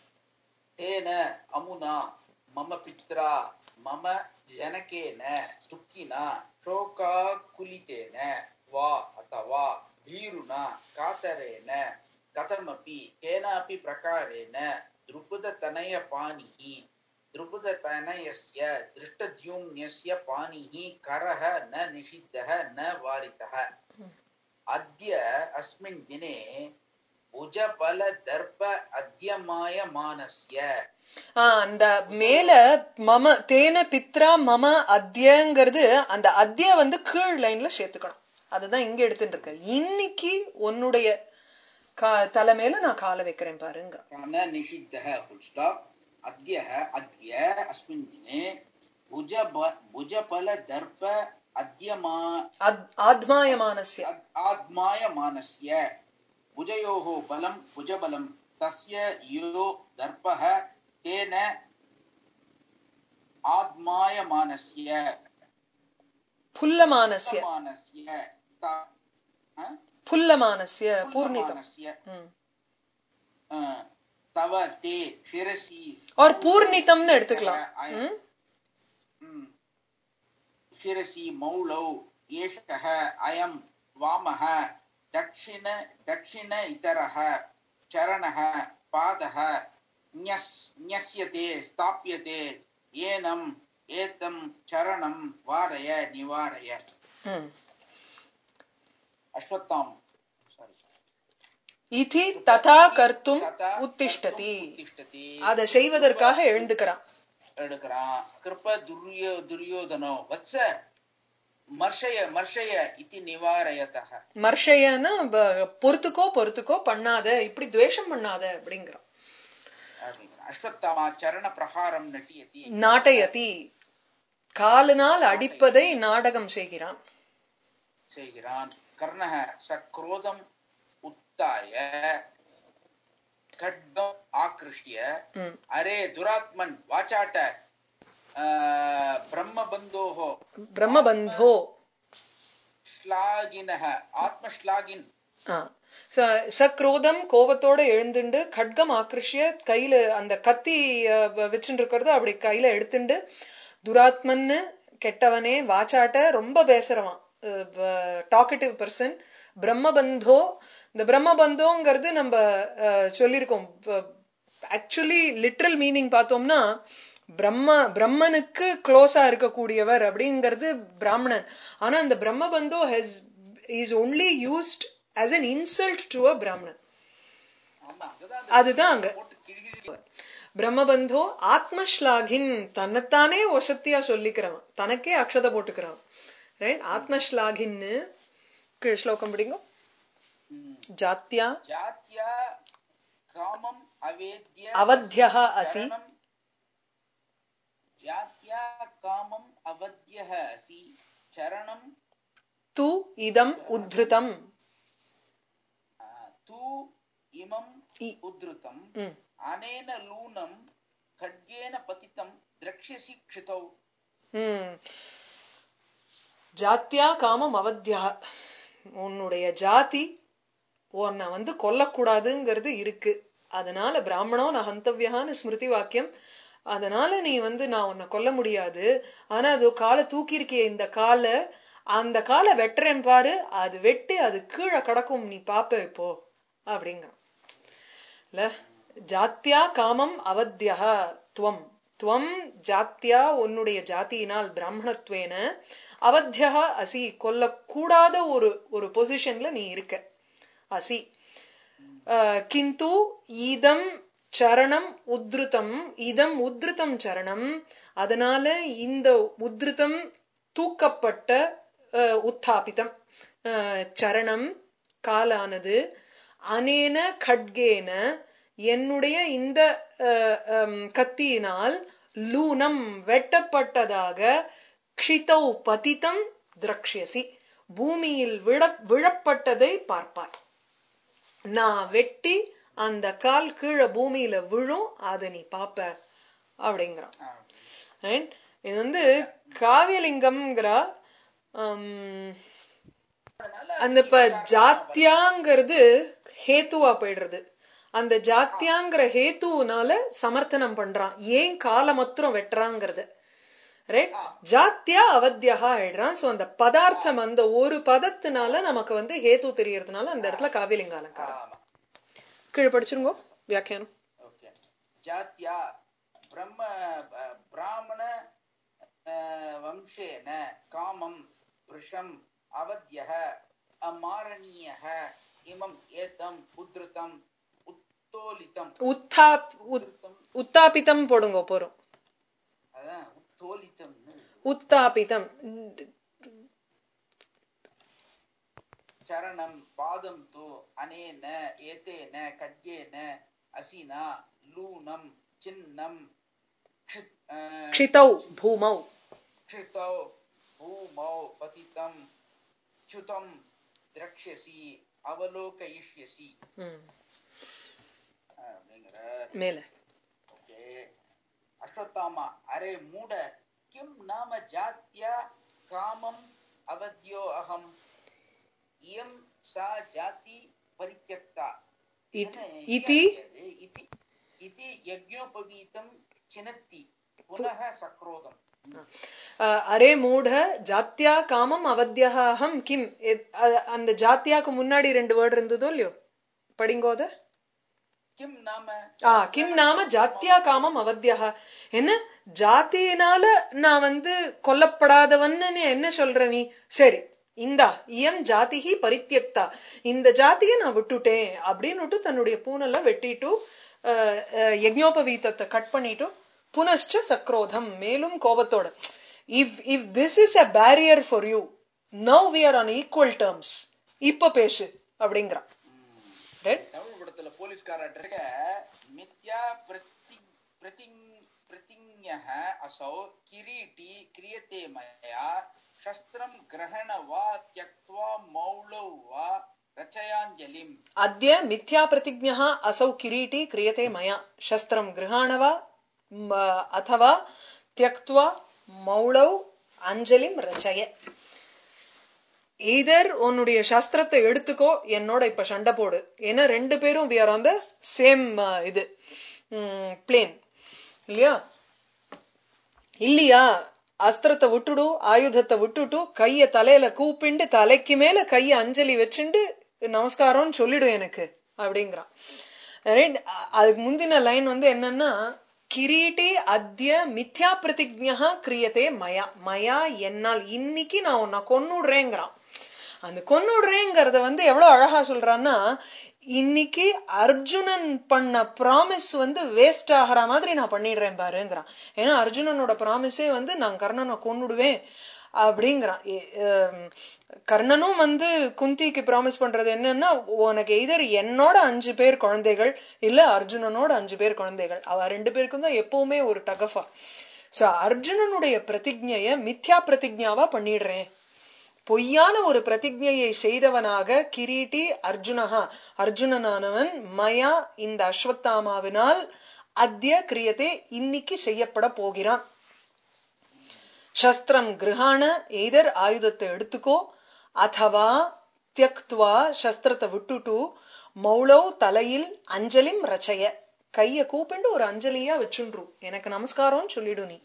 तेन अमुना मम पित्रा मम जनकेन दुःखिना शोकाकुलितेन वा अथवा भीरुना कातरेण कथमपि केनापि प्रकारेण द्रुपदतनयपाणिः द्रुपदतनयस्य दृष्टद्युम्नस्य पाणिः करः न निषिद्धः न वारितः अद्य अस्मिन् दिने भुजबल दर्प अद्यमायमानस्य ஆஹ் அந்த மேல மம தேன பித்ரா மம அத்தியங்கிறது அந்த அத்திய வந்து கீழ் லைன்ல சேர்த்துக்கணும் அதுதான் இங்க எடுத்துட்டு இருக்க இன்னைக்கு உன்னுடைய கா தலைமையில நான் காலை வைக்கிறேன் பாருங்க न निषिद्धः फुल् स्टाप् अद्यः अद्य अस्मिन् दिने भुजब भुजबल दर्प अद्यमा அத்- ஆத்மாயமானஸ்ய अद्- आद्मायमानस्य भुजयोः बलं भुजबलं तस्य यो दर्पः तेन आद्मायमानस्य புல்லமானஸ்ய मानस्य ता- हा? புல்லமானஸ்ய பூர்ணிதம் पूर्णमानस्य ம். अ, तव ते शिरसि और பூர்ணிதம்னு எடுத்துக்கலாம் अय- ம்? ம். शिरसि मौलौ एषः अयं वामः दक्षिण दक्षिण इतरः चरणः पादः न्यस् न्यस्यते स्थाप्यते एनम् एतं चरणं वारय निवारय ம். अश्वत्थाम् Sorry. இதி ததா கர்த்தும் तथा உத்திஷ்டதி कर्तुम् उत्तिष्ठति அதை செய்வதற்காக எழுந்துக்கிறான் எடுக்கிறான் கிருப துரியோ துரியோதனோ வத்ச மர்ஷய மர்ஷய இதி நிவாரயதः மர்ஷயன்னு ப- பொறுத்துக்கோ பொறுத்துக்கோ பண்ணாத இப்படி துவேஷம் பண்ணாத அப்படிங்கிறான் அப்படிங்கிறான். அஸ்வத்தாமா சரண பிரகாரம் நட்டியதி நாட்டயதி காலினால் அடிப்பதை நாடகம் செய்கிறான் செய்கிறான் கர்ணः சக்ரோதம் உத்தாய खड्गम् आकृष्य ம். अरे दुरात्मन् वाचाट आ, ब्रह्मबन्धोः பிரம்மபந்தோ श्लाघिनः आत्मश्लाघिन् ஆ. ச- சக்ரோதம் கோபத்தோட எழுந்துண்டு கட்கம் ஆக்ரிஷ்ய கையில அந்த கத்தி அஹ், வ- வச்சுட்டு இருக்கிறத அப்படி கையில எடுத்துண்டு துராத்மன்னு கெட்டவனே வாச்சாட்ட ரொம்ப பேசுறவான் டாக்கட்டிவ் பர்சன் பிரம்மபந்தோ இந்த பிரம்மபந்தோங்கிறது நம்ம அஹ், சொல்லியிருக்கோம் ஆக்சுவலி லிட்ரல் மீனிங் பார்த்தோம்னா பிரம்ம பிரம்மனுக்கு க்ளோஸா இருக்கக்கூடியவர் அப்படிங்கிறது பிராமணன் ஆனா இந்த பிரம்மபந்தோ has is only used as an insult to a பிராமணன் ஆமா அதுதான் அந்த அதுதான் அங்க போட்டு கிழிகிழி பிரம்மபந்தோ ஆத்மஸ்லாகின் தன்னைத்தானே ஒசத்தியா சொல்லிக்கிறவன் தனக்கே அக்ஷதை போட்டுக்கிறான் ரைட் ஆத்மஸ்லாகின்னு கீழ் ஸ்லோகம் பிடிங்க ம். ஜாத்தியா जात्या कामम् अवेद्य அவத்தியா அசி चरणं जात्या कामम् अवद्यः असि चरणं து இதம் உத்ருதம் आ, तु इमम् इ- उद्धृतम् ம் अनेन लूनं खड्गेन पतितं द्रक्ष्यसि क्षितौ ம் ஜாத்தியா காமம் அவத்தியா உன்னுடைய ஜாதி உன்னை வந்து கொல்லக்கூடாதுங்கிறது இருக்கு அதனால பிராமணோ நான் ஹந்தவியான்னு ஸ்மிருதி வாக்கியம் அதனால நீ வந்து நான் உன்னை கொல்ல முடியாது ஆனா அது காலை தூக்கியிருக்கிய இந்த காலை அந்த காலை வெட்டுறேன் பாரு அது வெட்டி அது கீழே கிடக்கும் நீ பாப்ப இப்போ அப்படிங்கிறான் இல்ல ஜாத்தியா காமம் அவத்தியா துவம் துவம் ஜாத்தியா உன்னுடைய ஜாதியினால் பிராமணத்வேன அவத்தியா அசி கொல்லக்கூடாத ஒரு ஒரு பொசிஷன்ல நீ இருக்க அசி அஹ், கிந்து இதம் சரணம் உத்ருதம் இதம் உத்ருதம் சரணம் அதனால இந்த உத்ருதம் தூக்கப்பட்ட அஹ், உத்தாபிதம் அஹ், சரணம் காலானது அனேன கட்கேன என்னுடைய இந்த அஹ், ஹம், கத்தியினால் லூனம் வெட்டப்பட்டதாக க்ஷிதௌ பதிதம் திரக்ஷசி பூமியில் விழ விழப்பட்டதை பார்ப்பாய் நான் வெட்டி அந்த கால் கீழே பூமியில விழும் அதை நீ பாப்ப அப்படிங்கிறான் Right? இது வந்து காவியலிங்கம்ங்கிற ஹம், அதனால அந்த இப்ப ஜாத்தியாங்கிறது ஹேத்துவா போயிடுறது அந்த ஜாத்தியாங்கிற ஹேத்துனால சமர்த்தனம் பண்றான் ஏன் காலை மாத்திரம் வெட்டுறாங்கிறது ரைட் ஜாத்தியா அவத்தியா ஆயிடுறான் சோ அந்த பதார்த்தம் அந்த ஒரு பதத்தினால நமக்கு வந்து ஹேத்து தெரியறதுனால அந்த இடத்துல காவியலிங்க அலங்காரம் ஆமா கீழே படிச்சிருங்கோ வியாக்கியானம் ஓகே ஜாத்யா பிரம்ம அஹ், பிராமண அஹ், வம்சேன காமம் விஷம் அவத்யः அமாரணீயः இமம் ஏதம் உத்ருதம் உத்தோலிதம் உத்தாப் உத்- உத்ருதம் உத்தாபிதம் போடுங்க போறோம் அதான் உத்தோலிதம்னு உத்தாபிதம் சரணம் பாதம் தோ அனேன ஏதேன கட்கேன அசினா லூனம் சின்னம் க்ஷித்- அஹ், க்ஷிதௌ பூமௌ क्षितौ भूमौ पतितं च्युतं द्रक्ष्यसि அவலோகயிஷ்யசி ம், அப்படிங்கிற மேல ஓகே அஸ்வத்தாமா அரே மூட கிம் நாம ஜாத்யா காமம் அவத்யோ அகம் இயம் சா ஜாதி பரித்யக்தா இத்- என்ன இதி இது? இதி இதி யஜ்ஞோபவீதம் சினத்தி புனः சக்ரோதம் அஹ், அரே மூட ஜாத்தியா காமம் அவத்தியா அகம் கிம் எத்- அ- அந்த ஜாத்தியாக்கு முன்னாடி ரெண்டு வேர்டு இருந்ததோ இல்லையோ படிங்கோத கிம் நாம ஆ கிம் நாம ஜாத்தியா காமம் அவத்தியா என்ன ஜாத்தியினால நான் வந்து கொல்லப்படாதவன்னு நீ என்ன சொல்ற நீ சரி இந்தா இயம் ஜாதிஹி பரித்யக்தா இந்த ஜாதியை நான் விட்டுட்டேன் அப்படின்னுட்டு தன்னுடைய பூனலை வெட்டிட்டு அஹ், அஹ், யஜ்ஞோபவீதத்தை கட் பண்ணிட்டு புனஷ்ட சக்ரோதம் மேலும் கோபத்தோட if if this is a barrier for you now we are on equal terms இப்ப பேசு அப்படிங்கிறான் ரைட் தமிழ் படத்துல போலீஸ்காரர்கிட்ட மித்யா பிரதி பிரதிங் பிரதிஞः असौ किरीटी क्रियते मया शस्त्रं ग्रहण वा त्यक्त्वा मौलौ वा रचयाञ्जलिम् अद्य मिथ्या प्रतिज्ञः असौ किरीटी क्रियते मया शस्त्रं गृहाण वा म- अथवा त्यक्त्वा मौलौ அஞ்சலிம் ரச்சய எய்தர் உன்னுடைய சஸ்திரத்தை எடுத்துக்கோ என்னோட இப்ப சண்டை போடு ஏன்னா ரெண்டு பேரும் we are on the same இது பிளேன் இல்லையா இல்லையா அஸ்திரத்தை விட்டுடு ஆயுதத்தை விட்டுட்டு கைய தலையில கூப்பிண்டு தலைக்கு மேல கைய அஞ்சலி வச்சுண்டு நமஸ்காரம்னு சொல்லிடும் எனக்கு அப்படிங்கிறான் Right? அ- அதுக்கு முந்தின லைன் வந்து என்னன்னா கிரீட்டி அத்ய மித்யா பிரதிஜா கிரியதே மயா மயா என்னால் இன்னைக்கு நான் உன்னை கொன்னுடுறேங்கிறான் அந்த கொன்னுடுறேங்கிறத வந்து எவ்வளவு அழகா சொல்றான்னா இன்னைக்கு அர்ஜுனன் பண்ண ப்ராமிஸ் வந்து வேஸ்ட் ஆகிற மாதிரி நான் பண்ணிடுறேன் பாருங்கிறான் ஏன்னா அர்ஜுனனோட ப்ராமிஸே வந்து நான் கர்ணனை கொன்னுடுவேன் அப்படிங்கிறான் எ- ஹம், கர்ணனும் வந்து குந்திக்கு ப்ராமிஸ் பண்றது என்னன்னா உனக்கு எய்தர் என்னோட அஞ்சு பேர் குழந்தைகள் இல்ல அர்ஜுனனோட அஞ்சு பேர் குழந்தைகள் அவ ரெண்டு பேருக்கும் தான் எப்பவுமே ஒரு டகஃபா சோ அர்ஜுனனுடைய பிரதிஜைய மித்யா பிரதிஜாவா பண்ணிடுறேன் பொய்யான ஒரு பிரதிஜையை செய்தவனாக கிரீட்டி அர்ஜுனஹா அர்ஜுனனானவன் மயா இந்த அஸ்வத்தாமாவினால் அத்திய கிரியத்தை இன்னைக்கு செய்யப்பட போகிறான் சஸ்திரம் கிரகாண எய்தர் ஆயுதத்தை எடுத்துக்கோ அதவா தியக்துவா சஸ்திரத்தை விட்டுட்டு மௌளவ் தலையில் அஞ்சலிம் ரச்சய கைய கூப்பிண்டு ஒரு அஞ்சலியா வச்சுன்று எனக்கு நமஸ்காரம் சொல்லிடு நீ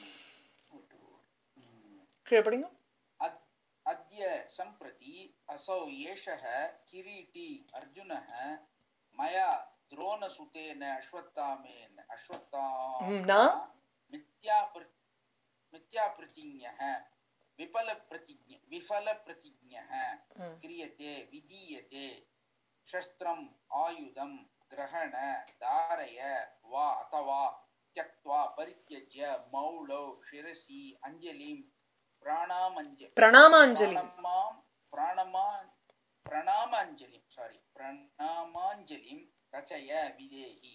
கீழே படிங்க अद्- अद्य सम्प्रति असौ एषः किरीटी अर्जुनः मया द्रोणसुतेन अश्वत्थामेन अश्वत्थामा न? मिथ्याप्र मिथ्याप्रतिज्ञः विफलप्रतिज्ञ विफलप्रतिज्ञः ம். क्रियते विधीयते शस्त्रम् आयुधं ग्रहण धारय वा अथवा त्यक्त्वा परित्यज्य मौलौ शिरसि अञ्जलिं प्राणामञ्ज பிரணாமாஞ்சலி प्राणमां प्राणमा प्रणामाञ्जलिं सारी प्रणामाञ्जलिं रचय विदेहि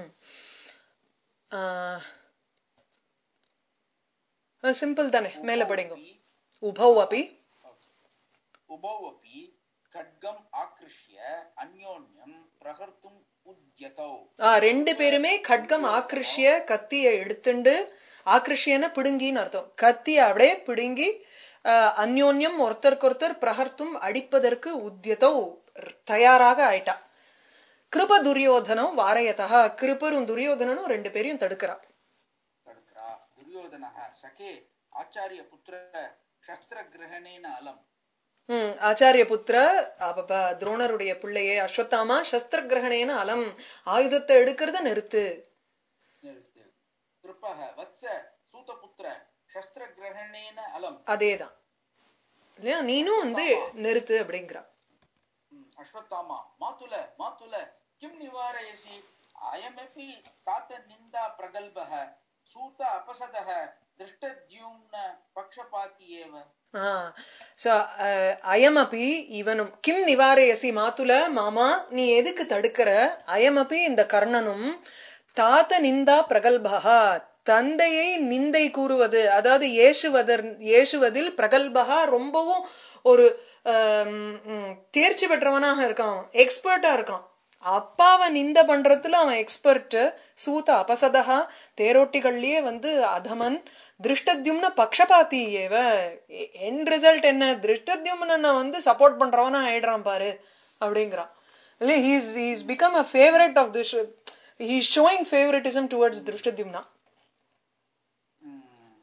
சிம்பிள் தானே மேல படிங்க उभौ உபௌ அப்பி उभौ अपि खड्गम् आकृष्य अन्योन्यं प्रहर्तुम् उद्यतौ ஆ, ரெண்டு பேருமே கட்கம் ஆக்ரிஷிய கத்திய எடுத்துண்டு ஆக்ரிஷியன பிடுங்கின்னு அர்த்தம் கத்திய அப்படியே பிடுங்கி ஆ, அந்யோன்யம் ஒருத்தருக்கொருத்தர் பிரகர்த்தும் அடிப்பதற்கு உத்தியதோ தயாராக ஆயிட்டா கிருப துரியோதனம் வாரயதா கிருபரும் துரியோதனனும் ரெண்டு பேரையும் தடுக்கிறா तडकरा दुर्योधनः सखे आचार्यपुत्र शस्त्रग्रहणेन अलम् ம் ஆச்சாரிய புத்திர அப்ப ப- துரோணருடைய பிள்ளையே அஸ்வத்தாமா சஸ்திர கிரகணேன அலம் ஆயுதத்தை எடுக்கிறத நிறுத்து निरुत्य कृपः वत्स सूतपुत्र शस्त्रग्रहणेन अलम् அதேதான் இல்லையா நீனும் வந்து நிறுத்து அப்படிங்கிறா हम्म, अश्वत्थामा मातुल मातुल किं निवारयसि अयमपि तात निन्दा प्रगल्भः सूत अपसदः दृष्टद्युम्न पक्षपाती एव ஆ சோ அயமபி இவனும் கிம் நிவாரயசி மாத்துல மாமா நீ எதுக்கு தடுக்கிற அயமபி இந்த கர்ணனும் தாத்த நிந்தா பிரகல்பகா தந்தையை நிந்தை கூறுவது அதாவது ஏசுவதர் ஏசுவதில் பிரகல்பகா ரொம்பவும் ஒரு ஆம், ம், தேர்ச்சி பெற்றவனாக இருக்கான் எக்ஸ்பர்ட்டா இருக்கான் அப்பாவை நிந்த பண்றதுல அவன் எக்ஸ்பர்ட் சூத அபசதா தேரோட்டிகள்லயே வந்து அதமன் திருஷ்டத்யும்ன பக்ஷபாத்தி ஏவ என் ரிசல்ட் என்ன திருஷ்டத்யும்ன வந்து சப்போர்ட் பண்றவனா ஆயிடுறான் பாரு அப்படிங்கிறான் இல்ல he's he's become a favourite of this he showing favouritism towards Dhrishtadyumna hmm,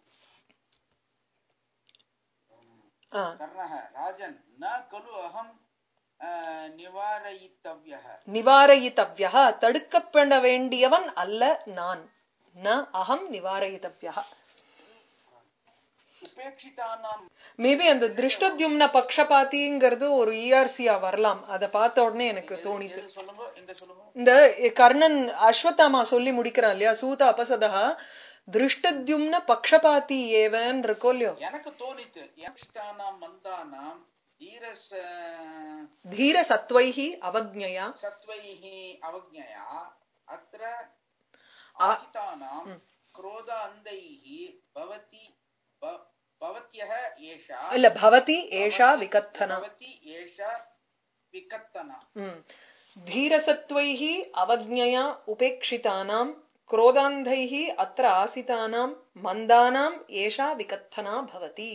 ஆ कर्णः राजन् न खलु अहं अ, निवारयितव्यः நிவாரயித்தவ்யா தடுக்கப்பட வேண்டியவன் அல்ல நான் ந அகம் நிவாரயித்தவ்யா उपेक्षितानां மேபி அந்த திருஷ்டத்யும்ன பக்ஷபாத்திங்கிறது ஒரு இஆர்சியா வரலாம் அதை பார்த்த உடனே எனக்கு தோணித்து எது சொல்லுங்க எங்க சொல்லுங்க இந்த கர்ணன் அஸ்வத்தாமா சொல்லி முடிக்கிறான் இல்லையா சூத அபசதா திருஷ்டத்யும்ன பக்ஷபாத்தி ஏவன் இருக்கோ இல்லையோ எனக்கு தோணித்து யக்ஷானாம் மந்தானாம் தீரஸ் தீர சத்வைஹி அவக்ஞயா सत्त्वैः अवज्ञया अत्र आचितानां क्रोध अन्धैः भवति भ- भवत्यः एषा இல்ல பவதி ஏஷா விகத்தனா भवति एषा विकत्तना ம். धीरसत्त्वैः अवज्ञया उपेक्षितानां क्रोधान्धैः अत्र आसितानां मन्दानाम् एषा विकत्थना भवति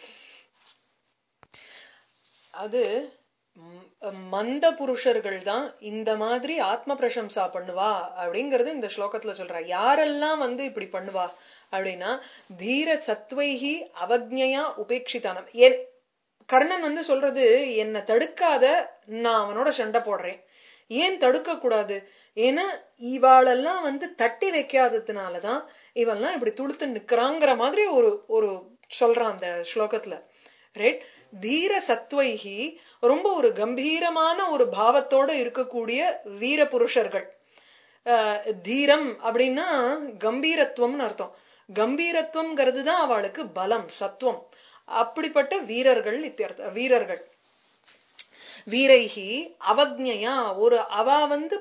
அது ம், மந்த புருஷர்கள் தான் இந்த மாதிரி ஆத்ம பிரசம்சா பண்ணுவா அப்படிங்கறது இந்த ஸ்லோகத்துல சொல்றா யாரெல்லாம் வந்து இப்படி பண்ணுவா அப்படின்னா தீர சத்வைஹி அவக்ஞயா உபேட்சிதானம் என் கர்ணன் வந்து சொல்றது என்ன தடுக்காத நான் அவனோட சண்டை போடுறேன் ஏன் தடுக்க கூடாது ஏன்னா இவாளெல்லாம் வந்து தட்டி வைக்காததுனாலதான் இவெல்லாம் இப்படி துடுத்து நிக்கிறாங்கிற மாதிரி ஒரு ஒரு சொல்றான் அந்த ஸ்லோகத்துல ரைட் தீர சத்வைஹி ரொம்ப ஒரு கம்பீரமான ஒரு பாவத்தோட இருக்கக்கூடிய வீர புருஷர்கள் அஹ், தீரம் அப்படின்னா கம்பீரத்துவம்னு அர்த்தம் கம்பீரத்துவம்ங்கிறது தான் அவளுக்கு பலம் சத்துவம் அப்படிப்பட்ட வீரர்கள் இத்தியர்த்த வீரர்கள் வீரைஹி அவக்ஞயா ஒரு அவ வந்து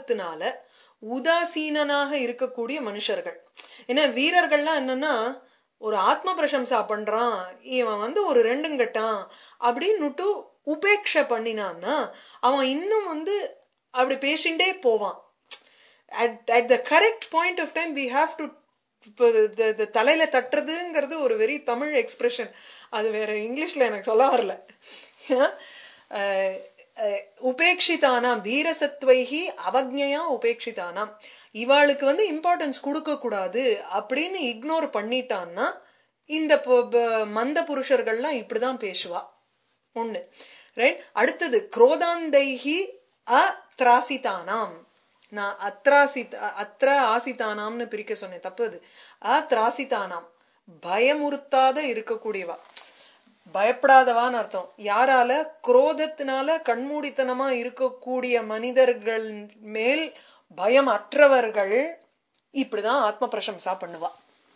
பார்க்காததுனால உதாசீனனாக இருக்கக்கூடிய மனுஷர்கள் ஏன்னா வீரர்கள்லாம் என்னன்னா ஒரு ஆத்ம பிரசம்சா பண்றான் இவன் வந்து ஒரு ரெண்டுங்கட்டான் அப்படின்னுட்டு உபேட்சை பண்ணினான்னா அவன் இன்னும் வந்து அப்படி பேசிண்டே போவான் at at the correct point of time we have to இப்போ the- the தலையில தட்டுறதுங்கிறது ஒரு வெரி தமிழ் எக்ஸ்பிரஷன் அது வேற இங்கிலீஷ்ல எனக்கு சொல்ல வரல அஹ், அஹ், உபேட்சிதானாம் தீரசத்வைகி அவக்ஞையா உபேட்சிதானாம் இவாளுக்கு வந்து இம்பார்ட்டன்ஸ் கொடுக்க கூடாது அப்படின்னு இக்னோர் பண்ணிட்டான்னா இந்த ப- ப- மந்த புருஷர்கள்லாம் இப்படிதான் பேசுவா ஒண்ணு ரைட் அடுத்தது குரோதாந்தைஹி அத்ராசிதானாம் நான் அத்ராசித் அத்ர ஆசிதானாம்னு பிரிக்க சொன்னேன் தப்பு அது அத்ராசிதானாம் பயமுறுத்தாத இருக்கக்கூடியவா பயப்படாதவான்னு அர்த்தம் யாரால குரோதத்தினால கண்மூடித்தனமா இருக்கக்கூடிய மனிதர்கள் மேல் பயம் அற்றவர்கள் இப்படிதான் ஆத்ம பிரசம்சா பண்ணுவா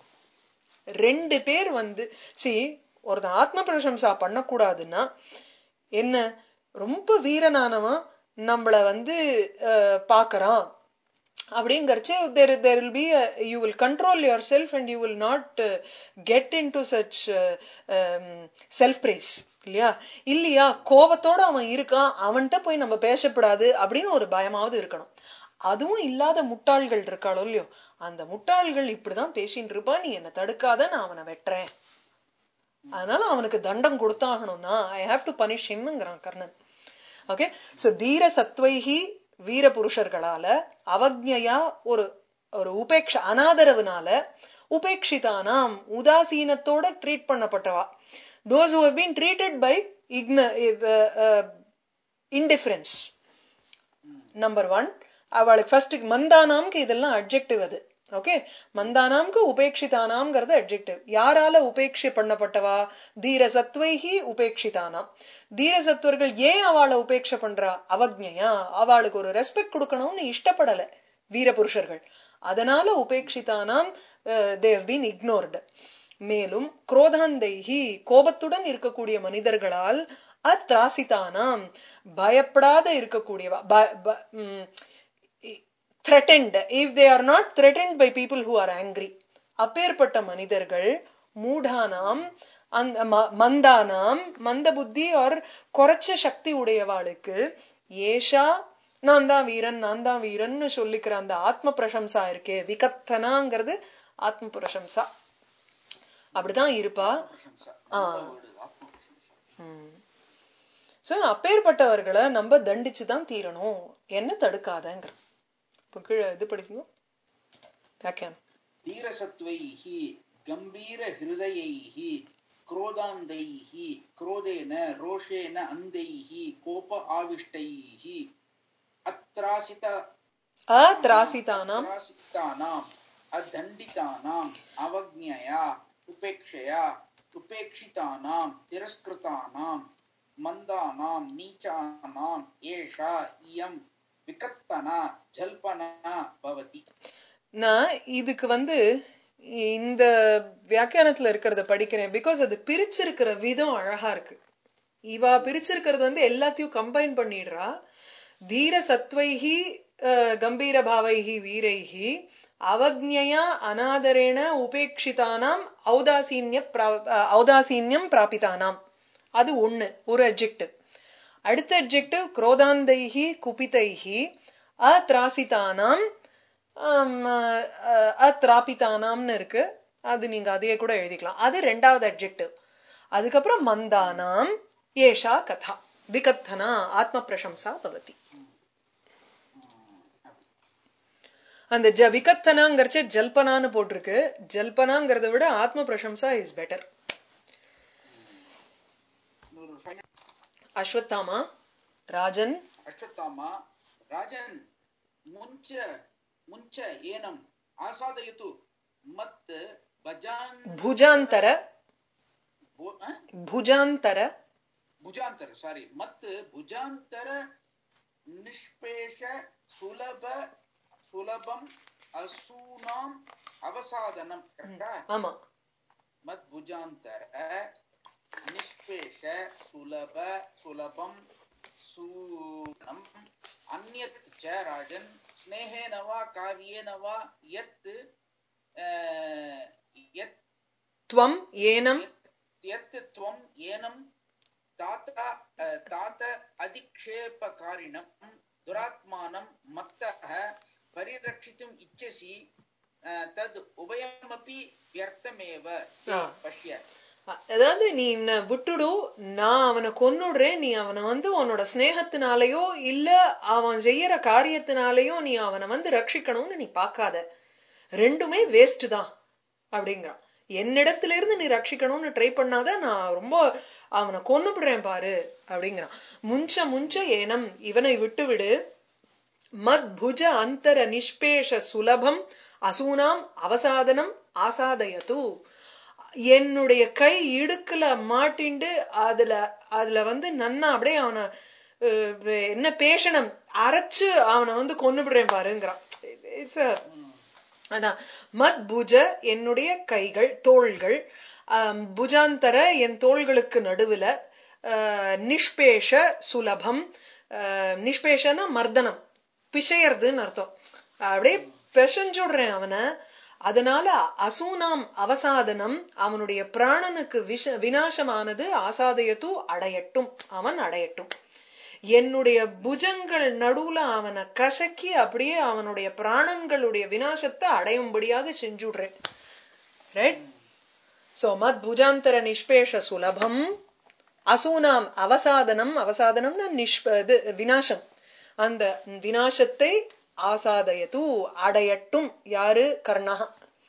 ரெண்டு பேர் வந்து சி ஒருத்தன் ஆத்ம பிரசம்சா பண்ணக்கூடாதுன்னா என்ன ரொம்ப வீரனானவன் நம்மள வந்து அஹ், பார்க்கறான் அப்படிங்கறச்சே there there will be a, you will control yourself and you will not uh, get into such uh, um, self praise இல்லையா இல்லையா கோவத்தோட அவன் இருக்கான் அவன்கிட்ட போய் நம்ம பேசப்படாது அப்படின்னு ஒரு பயமாவது இருக்கணும் அதுவும் இல்லாத முட்டாள்கள் இருக்காளோ இல்லையோ அந்த முட்டாள்கள் இப்படிதான் பேசிட்டு இருப்பான் நீ என்ன தடுக்காத நான் அவனை வெட்டுறேன் அதனால அவனுக்கு தண்டம் கொடுத்தாகணும்னா ஐ ஹாவ் டு பனிஷ் ஹிம்ங்கிறான் கர்ணன் ஓகே சோ தீர சத்வைஹி வீர புருஷர்களால அவக்ஞையா ஒரு ஒரு உபேக்ஷ அனாதரவுனால உபேட்சிதானாம் உதாசீனத்தோட ட்ரீட் பண்ணப்பட்டவா those who been treated by இக்ன இன்டிஃபரன்ஸ் நம்பர் ஒன் அவளுக்கு ஃபர்ஸ்ட் மந்தானாம்க்கு இதெல்லாம் அட்ஜெக்டிவ் அது ஓகே மந்தானாம்க்கு உபேட்சிதானாம்ங்கிறது அட்ஜெக்டிவ் யாரால உபேட்சை பண்ணப்பட்டவா தீர சத்வைஹி உபேட்சிதானாம் தீர சத்வர்கள் ஏன் அவளை உபேட்சை பண்றா அவக்ஞையா அவளுக்கு ஒரு ரெஸ்பெக்ட் கொடுக்கணும்னு இஷ்டப்படல வீரபுருஷர்கள் அதனால உபேட்சிதானாம் தேவ் பீன் இக்னோர்டு மேலும் குரோதாந்தைஹி கோபத்துடன் இருக்கக்கூடிய மனிதர்களால் அத்ராசிதானாம் பயப்படாத இருக்கக்கூடியவா ப- ப- ம், threatened if they are not threatened by people who are angry அப்பேற்பட்ட மனிதர்கள் மூடானாம் அந்த ம- மந்தானாம் மந்த புத்தி ஆர் குறைச்ச சக்தி உடையவாளுக்கு ஏஷா நான் தான் வீரன் நான் தான் வீரன்னு சொல்லிக்கிற அந்த ஆத்ம பிரசம்சா இருக்கே விகத்தனாங்கிறது ஆத்ம பிரசம்சா அப்படிதான் இருப்பா பிரசம்சா ஆ. நல்ல word இது, ஆத்ம பிரசம்சா. சோ அப்பேற்பட்டவர்களை நம்ம தண்டிச்சு தான் தீரணும் என்ன தடுக்காதங்கிற இப்ப கீழே இது படிக்கணும் வியாக்கியானம் धीरसत्त्वैः गम्भीरहृदयैः क्रोधान्धैः क्रोधेन रोषेण अन्धैः कोप आविष्टैः अत्रासित अत्रासितानाम् अत्रासितानाम् अदण्डितानाम् अवज्ञया उपेक्षया उपेक्षितानां तिरस्कृतानां मन्दानां नीचानां एषा इयं विकत्तना जल्पना भवति நான் இதுக்கு வந்து இந்த வியாக்கியானத்துல இருக்கிறத படிக்கிறேன் பிகாஸ் அது பிரிச்சிருக்கிற விதம் அழகா இருக்கு இவா பிரிச்சிருக்கிறது வந்து எல்லாத்தையும் கம்பைன் பண்ணிடுறா தீர சத்வைஹி அஹ், கம்பீர பாவைஹி வீரைஹி அவக்ஞயா அனாதரேண உபேட்சிதானாம் ஔதாசீன்ய பிரா- அஹ், ஔதாசீன்யம் பிராபிதானாம் அது ஒண்ணு ஒரு அட்ஜெக்டிவ் அடுத்த அட்ஜெக்டிவ் குரோதாந்தைஹி குபிதைஹி அத்ராசிதானாம் ஆம், அஹ், அத்ராபிதானாம்னு இருக்கு அது நீங்க அதையே கூட எழுதிக்கலாம் அது ரெண்டாவது அட்ஜெக்டிவ் அதுக்கப்புறம் மந்தானாம் ஏஷா கதா விகத்தனா ஆத்ம பிரசம்சா பவதி அந்த ஜ விகத்தனாங்கிறச்சே ஜல்பனான்னு போட்டிருக்கு ஜல்பனாங்கிறத விட ஆத்ம பிரசம்சா இஸ் பெட்டர் இன்னொரு final அஸ்வத்தாமா ராஜன் अश्वत्थामा राजन् मुञ्च मुञ्च एनम् आसादयतु मत् भजान् ಭುಜಾಂತರ भो- अ? ಭುಜಾಂತರ भुजान्तर सारी मत् भुजान्तर निष्पेष सुलभ सुलभम् असूनाम् अवसादनम् करेक्टா ஆமா मत् भुजान्तर निष्पेष सुलभ सुलभं सूनम् अन्यत् च राजन् स्नेहेन वा कार्येन वा यत् अ, यत् துவம் ஏனம் यत् त्वम् एनं तात अ, तात अधिक्षेपकारिणं दुरात्मानं मत्तः परिरक्षितुम् इच्छसि अ, तद् उभयमपि व्यर्थमेव ते ஆ. पश्य அ- அதாவது நீ என்ன விட்டுடு நான் அவனை கொன்னுடுறேன் நீ அவனை வந்து உன்னோட ஸ்நேகத்தினாலேயோ இல்ல அவன் செய்யற காரியத்தினாலேயோ நீ அவனை வந்து ரட்சிக்கணும்னு நீ பார்க்காத ரெண்டுமே வேஸ்ட் தான் அப்படிங்கிறான் என்னிடத்துல இருந்து நீ ரட்சிக்கணும்னு ட்ரை பண்ணாத நான் ரொம்ப அவனை கொன்னுபிடுறேன் பாரு அப்படிங்கிறான் முஞ்ச முஞ்ச ஏனம் இவனை விட்டு விடு மத்புஜ அந்தர நிஷ்பேஷ சுலபம் அசூனாம் அவசாதனம் ஆசாதயது என்னுடைய கை இடுக்குல மாட்டிண்டு அதுல அதுல வந்து நன்னா அப்படியே அவனை அஹ், என்ன பேஷனம் அரைச்சு அவனை வந்து கொன்னு விடுறேன் பாருங்கிறான் இட்ஸ் அதான் மத் புஜ என்னுடைய கைகள் தோள்கள் ஆம், புஜாந்தர என் தோள்களுக்கு நடுவுல ஆஹ், நிஷ்பேஷ சுலபம் ஆஹ், நிஷ்பேஷனா மர்தனம் பிசையறதுன்னு அர்த்தம் அப்படியே பிசைஞ்சுடுறேன் அவனை அதனால அசூனாம் அவசாதனம் அவனுடைய பிராணனுக்கு விஷ விநாசமானது ஆசாதயத்து அடையட்டும் அவன் அடையட்டும் என்னுடைய புஜங்கள் நடுவுல அவனை கசக்கி அப்படியே அவனுடைய பிராணன்களுடைய விநாசத்தை அடையும்படியாக செஞ்சுடுறேன் ரைட் சோ மத் புஜாந்தர நிஷ்பேஷ சுலபம் அசூனாம் அவசாதனம் அவசாதனம்னா நிஷ்ப இது விநாசம் அந்த விநாசத்தை ஆசாதயது அடையட்டும் யாரு கர்ணா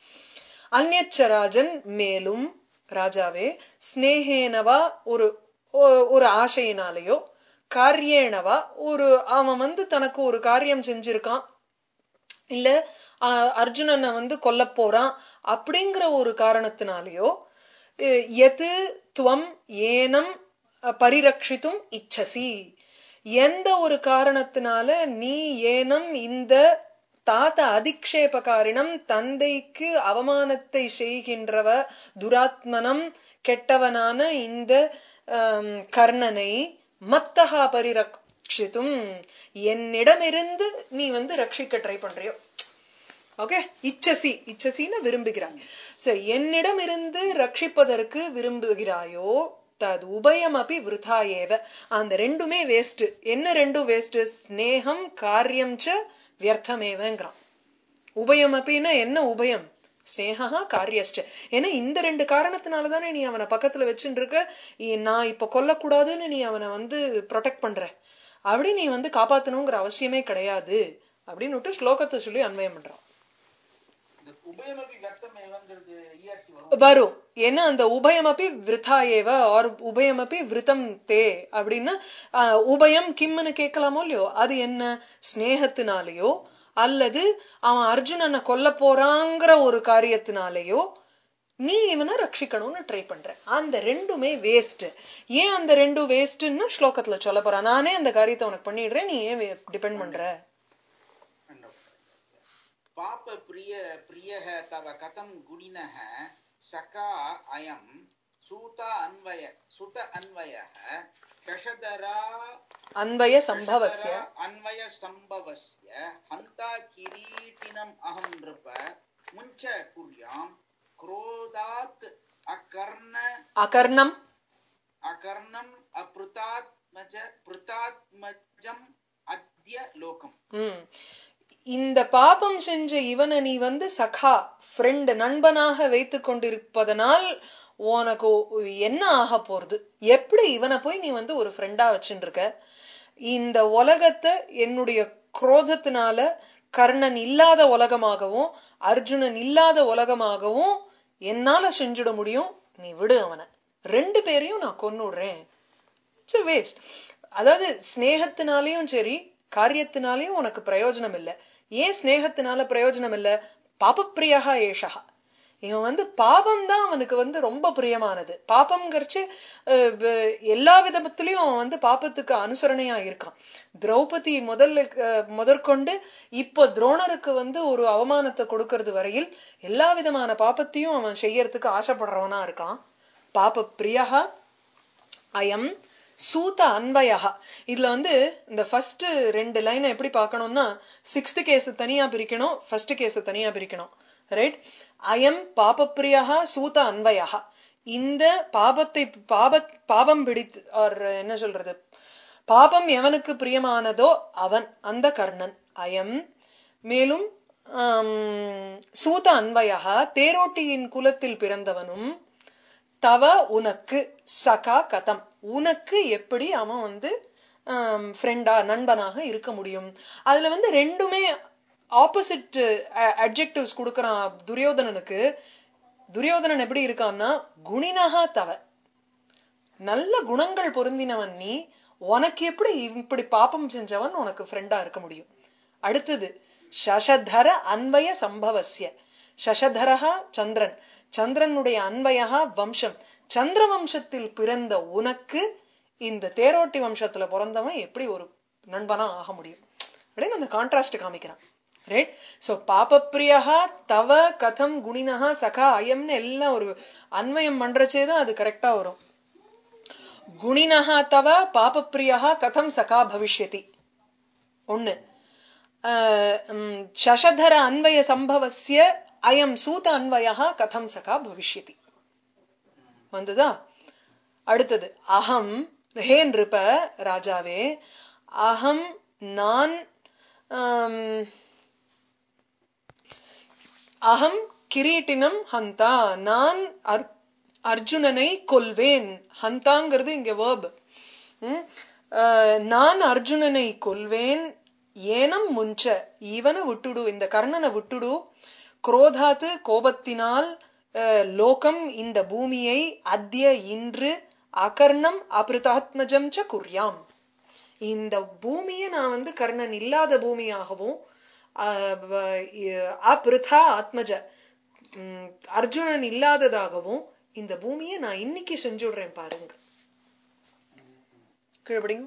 அந்நச்சராஜன் மேலும் ராஜாவே ஸ்னேகேனவா ஒரு ஒ- ஒரு ஆசையினாலேயோ காரியேனவா ஒரு அவன் வந்து தனக்கு ஒரு காரியம் செஞ்சிருக்கான் இல்ல ஆஹ், அர்ஜுனனை வந்து கொல்ல போறான் அப்படிங்கிற ஒரு காரணத்தினாலேயோ அஹ், எது துவம் ஏனம் அஹ், பரிரட்சித்தும் இச்சசி எந்த ஒரு காரணத்தினால நீ ஏனம் இந்த தாத்த அதிக்ஷேபகாரினம் தந்தைக்கு அவமானத்தை செய்கின்றவ துராத்மனம் கெட்டவனான இந்த ஆம், கர்ணனை மத்தகா பரிரட்சித்தும் என்னிடமிருந்து நீ வந்து ரட்சிக்க ட்ரை பண்றியோ ஓகே இச்சசி இச்சசின்னு விரும்புகிறாய் சோ என்னிடம் இருந்து ரட்சிப்பதற்கு விரும்புகிறாயோ தது உபயம் அப்படி விருதா ஏவ அந்த ரெண்டுமே வேஸ்ட் என்ன ரெண்டும் வேஸ்ட் ஸ்னேகம் காரியம் ச வியர்த்தமேவங்கிறான் உபயம் அப்படின்னா என்ன உபயம் ஸ்னேகா காரியஸ்ட ஏன்னா இந்த ரெண்டு காரணத்தினால தானே நீ அவனை பக்கத்துல வச்சுட்டு இருக்க இ- நான் இப்ப கொல்லக்கூடாதுன்னு நீ அவனை வந்து ப்ரொடெக்ட் பண்ற அப்படி நீ வந்து காப்பாத்தணுங்கிற அவசியமே கிடையாது அப்படின்னு விட்டு ஸ்லோகத்தை சொல்லி அன்வயம் பண்றான் இந்த உபயமபி வியர்த்தமேவங்கிறது இஆர்சி வரும் வரும் ஏன்னா அந்த உபயமப்பி விருத்தா ஏவ ஆர் உபயமப்பி விருத்தம் தே அப்படின்னு ஆஹ், உபயம் கிம்னு கேட்கலாமோ இல்லையோ அது என்ன ஸ்னேகத்தினாலேயோ அல்லது அவன் அர்ஜுனனை கொல்ல போறாங்கிற ஒரு காரியத்தினாலேயோ நீ இவனை ரட்சிக்கணும்னு ட்ரை பண்ற அந்த ரெண்டுமே வேஸ்ட் ஏன் அந்த ரெண்டும் வேஸ்ட்னு ஸ்லோகத்துல சொல்ல போறான் நானே அந்த காரியத்தை உனக்கு பண்ணிடுறேன் நீ ஏன் டிபெண்ட் பண்ற पाप प्रिय प्रियः तव कथं गुणिनः सखा अयं सूत अन्वय सुत अन्वयः शशधरा அன்பய சம்பவஸ்ய अन्वय सम्भवस्य हन्ता किरीटिनम् अहं नृप मुञ्च कुर्यां क्रोधात् अकर्ण அகர்ணம் अकर्णम् अपृतात्मज पृतात्मजम् अद्य लोकम् ம். இந்த பாபம் செஞ்ச இவனை நீ வந்து சகா ஃப்ரெண்ட் நண்பனாக வைத்துக் கொண்டிருப்பதனால் உனக்கு ஒ- என்ன ஆக போறது எப்படி இவனை போய் நீ வந்து ஒரு ஃப்ரெண்டா வச்சுட்டு இருக்க இந்த உலகத்தை என்னுடைய குரோதத்தினால கர்ணன் இல்லாத உலகமாகவும் அர்ஜுனன் இல்லாத உலகமாகவும் என்னால செஞ்சுட முடியும் நீ விடு அவனை ரெண்டு பேரையும் நான் கொன்னுடுறேன் இட்ஸ் வேஸ்ட் அதாவது ஸ்னேகத்தினாலையும் சரி காரியத்தினாலையும் உனக்கு பிரயோஜனம் இல்லை ஏன் ஸ்னேகத்தினால பிரயோஜனம் இல்லை பாபப்பிரியா ஏஷா இவன் வந்து பாபம் தான் அவனுக்கு வந்து ரொம்ப பிரியமானது பாபம்ங்கிறச்சு அஹ், வ- எல்லா விதத்திலையும் அவன் வந்து பாபத்துக்கு அனுசரணையா இருக்கான் திரௌபதி முதல்ல அஹ், முதற்கொண்டு இப்போ துரோணருக்கு வந்து ஒரு அவமானத்தை கொடுக்கறது வரையில் எல்லா விதமான பாபத்தையும் அவன் செய்யறதுக்கு ஆசைப்படுறவனா இருக்கான் பாப பிரியா அயம் சூத அன்வயா இதுல வந்து இந்த ஃபர்ஸ்ட் ரெண்டு லைனை எப்படி பார்க்கணும்னா சிக்ஸ்த் கேஸ் தனியா பிரிக்கணும் ஃபர்ஸ்ட் கேஸ் தனியா பிரிக்கணும் ரைட் அயம் பாபப்பிரியா சூத அன்வயா இந்த பாபத்தை பாப பாபம் பிடித்து or என்ன சொல்றது பாபம் எவனுக்கு பிரியமானதோ அவன் அந்த கர்ணன் அயம் மேலும் ஆம், சூத அன்வயா தேரோட்டியின் குலத்தில் பிறந்தவனும் தவ உனக்கு சகா கதம் உனக்கு எப்படி அவன் வந்து ஃப்ரெண்டா நண்பனாக இருக்க முடியும் அதுல வந்து ரெண்டுமே ஆப்போசிட் அட்ஜெக்டிவ்ஸ் கொடுக்கறான் துரியோதனனுக்கு துரியோதனன் எப்படி இருக்கான்னா குணினகா தவ நல்ல குணங்கள் பொருந்தினவன் நீ உனக்கு எப்படி இப்படி பாப்பம் செஞ்சவன் உனக்கு ஃப்ரெண்டா இருக்க முடியும் அடுத்தது சசதர அன்வய சம்பவசிய சசதரஹா சந்திரன் சந்திரனுடைய அன்வயா வம்சம் சந்திர வம்சத்தில் பிறந்த உனக்கு இந்த தேரோட்டி வம்சத்துல பிறந்தவன் எப்படி ஒரு நண்பனா ஆக முடியும் அப்படின்னு அந்த கான்ட்ராஸ்ட் காமிக்கிறான் ரைட் சோ பாபப்பிரியா தவ கதம் குணினஹா சகா அயம்னு எல்லாம் ஒரு அன்வயம் பண்றச்சேதான் அது கரெக்டா வரும் குணினஹா தவ பாபப்பிரியா கதம் சகா பவிஷ்யதி ஒண்ணு அஹ், உம், சசதர அன்வய சம்பவசிய அயம் சூத அன்வயா கதம் சகா பவிஷ்யதி வந்ததா அடுத்தது அகம் ஹே நிருப ராஜாவே அகம் நான் ஆம், அகம் கிரீட்டினம் ஹந்தா நான் அர்- அர்ஜுனனை கொல்வேன் ஹந்தாங்கிறது இங்க வேர்ப் நான் அர்ஜுனனை கொல்வேன் ஏனம் முஞ்ச இவனை விட்டுடு இந்த கர்ணனை விட்டுடு குரோதாத்து கோபத்தினால் அஹ், லோகம் இந்த பூமியை அத்திய இன்று அகர்ணம் அபிருதாத்மஜம் ச குர்யாம் இந்த பூமியை நான் வந்து கர்ணன் இல்லாத பூமியாகவும் அஹ், வ- இ- அபிருதா ஆத்மஜ உம், அர்ஜுனன் இல்லாததாகவும் இந்த பூமியை நான் இன்னைக்கு செஞ்சு விடுறேன் பாருங்க கீழ்படிங்க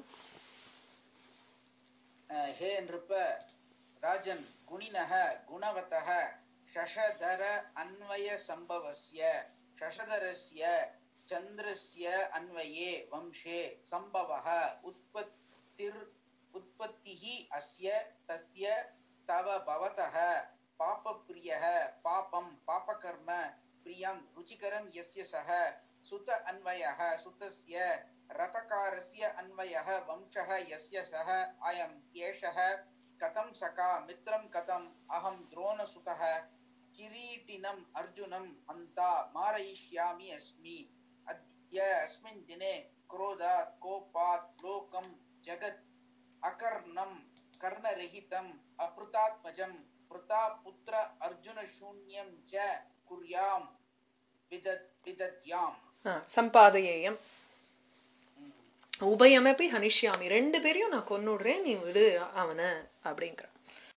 अ, हे नृप राजन् गुणिनः गुणवतः शशधर अन्वयसम्भवस्य शशधरस्य चन्द्रस्य अन्वये वंशे सम्भवः उत्पत्तिर् उत्पत्तिः अस्य तस्य तव भवतः पापप्रियः पापं पापकर्म प्रियं रुचिकरं यस्य सः सुत अन्वयः सुतस्य रथकारस्य अन्वयः वंशः यस्य सः अयम् एषः कथं सखा मित्रं कथम् अहं द्रोणसुतः किरीटिनम् अर्जुनं हन्ता मारयिष्यामि अस्मि अद्य अस्मिन् दिने क्रोधात् कोपात् लोकं जगत् अकर्णं कर्णरहितम् अपृतात्मजं पृता पुत्र अर्जुनशून्यं च कुर्यां विदत् विदद्याम् ஆ, சம்பாதயேயம் உபயமப்பி ஹனிஷ்யாமி ரெண்டு பேரையும் நான் கொன்னுடுறேன் நீ விடு அவனை அப்படிங்கிற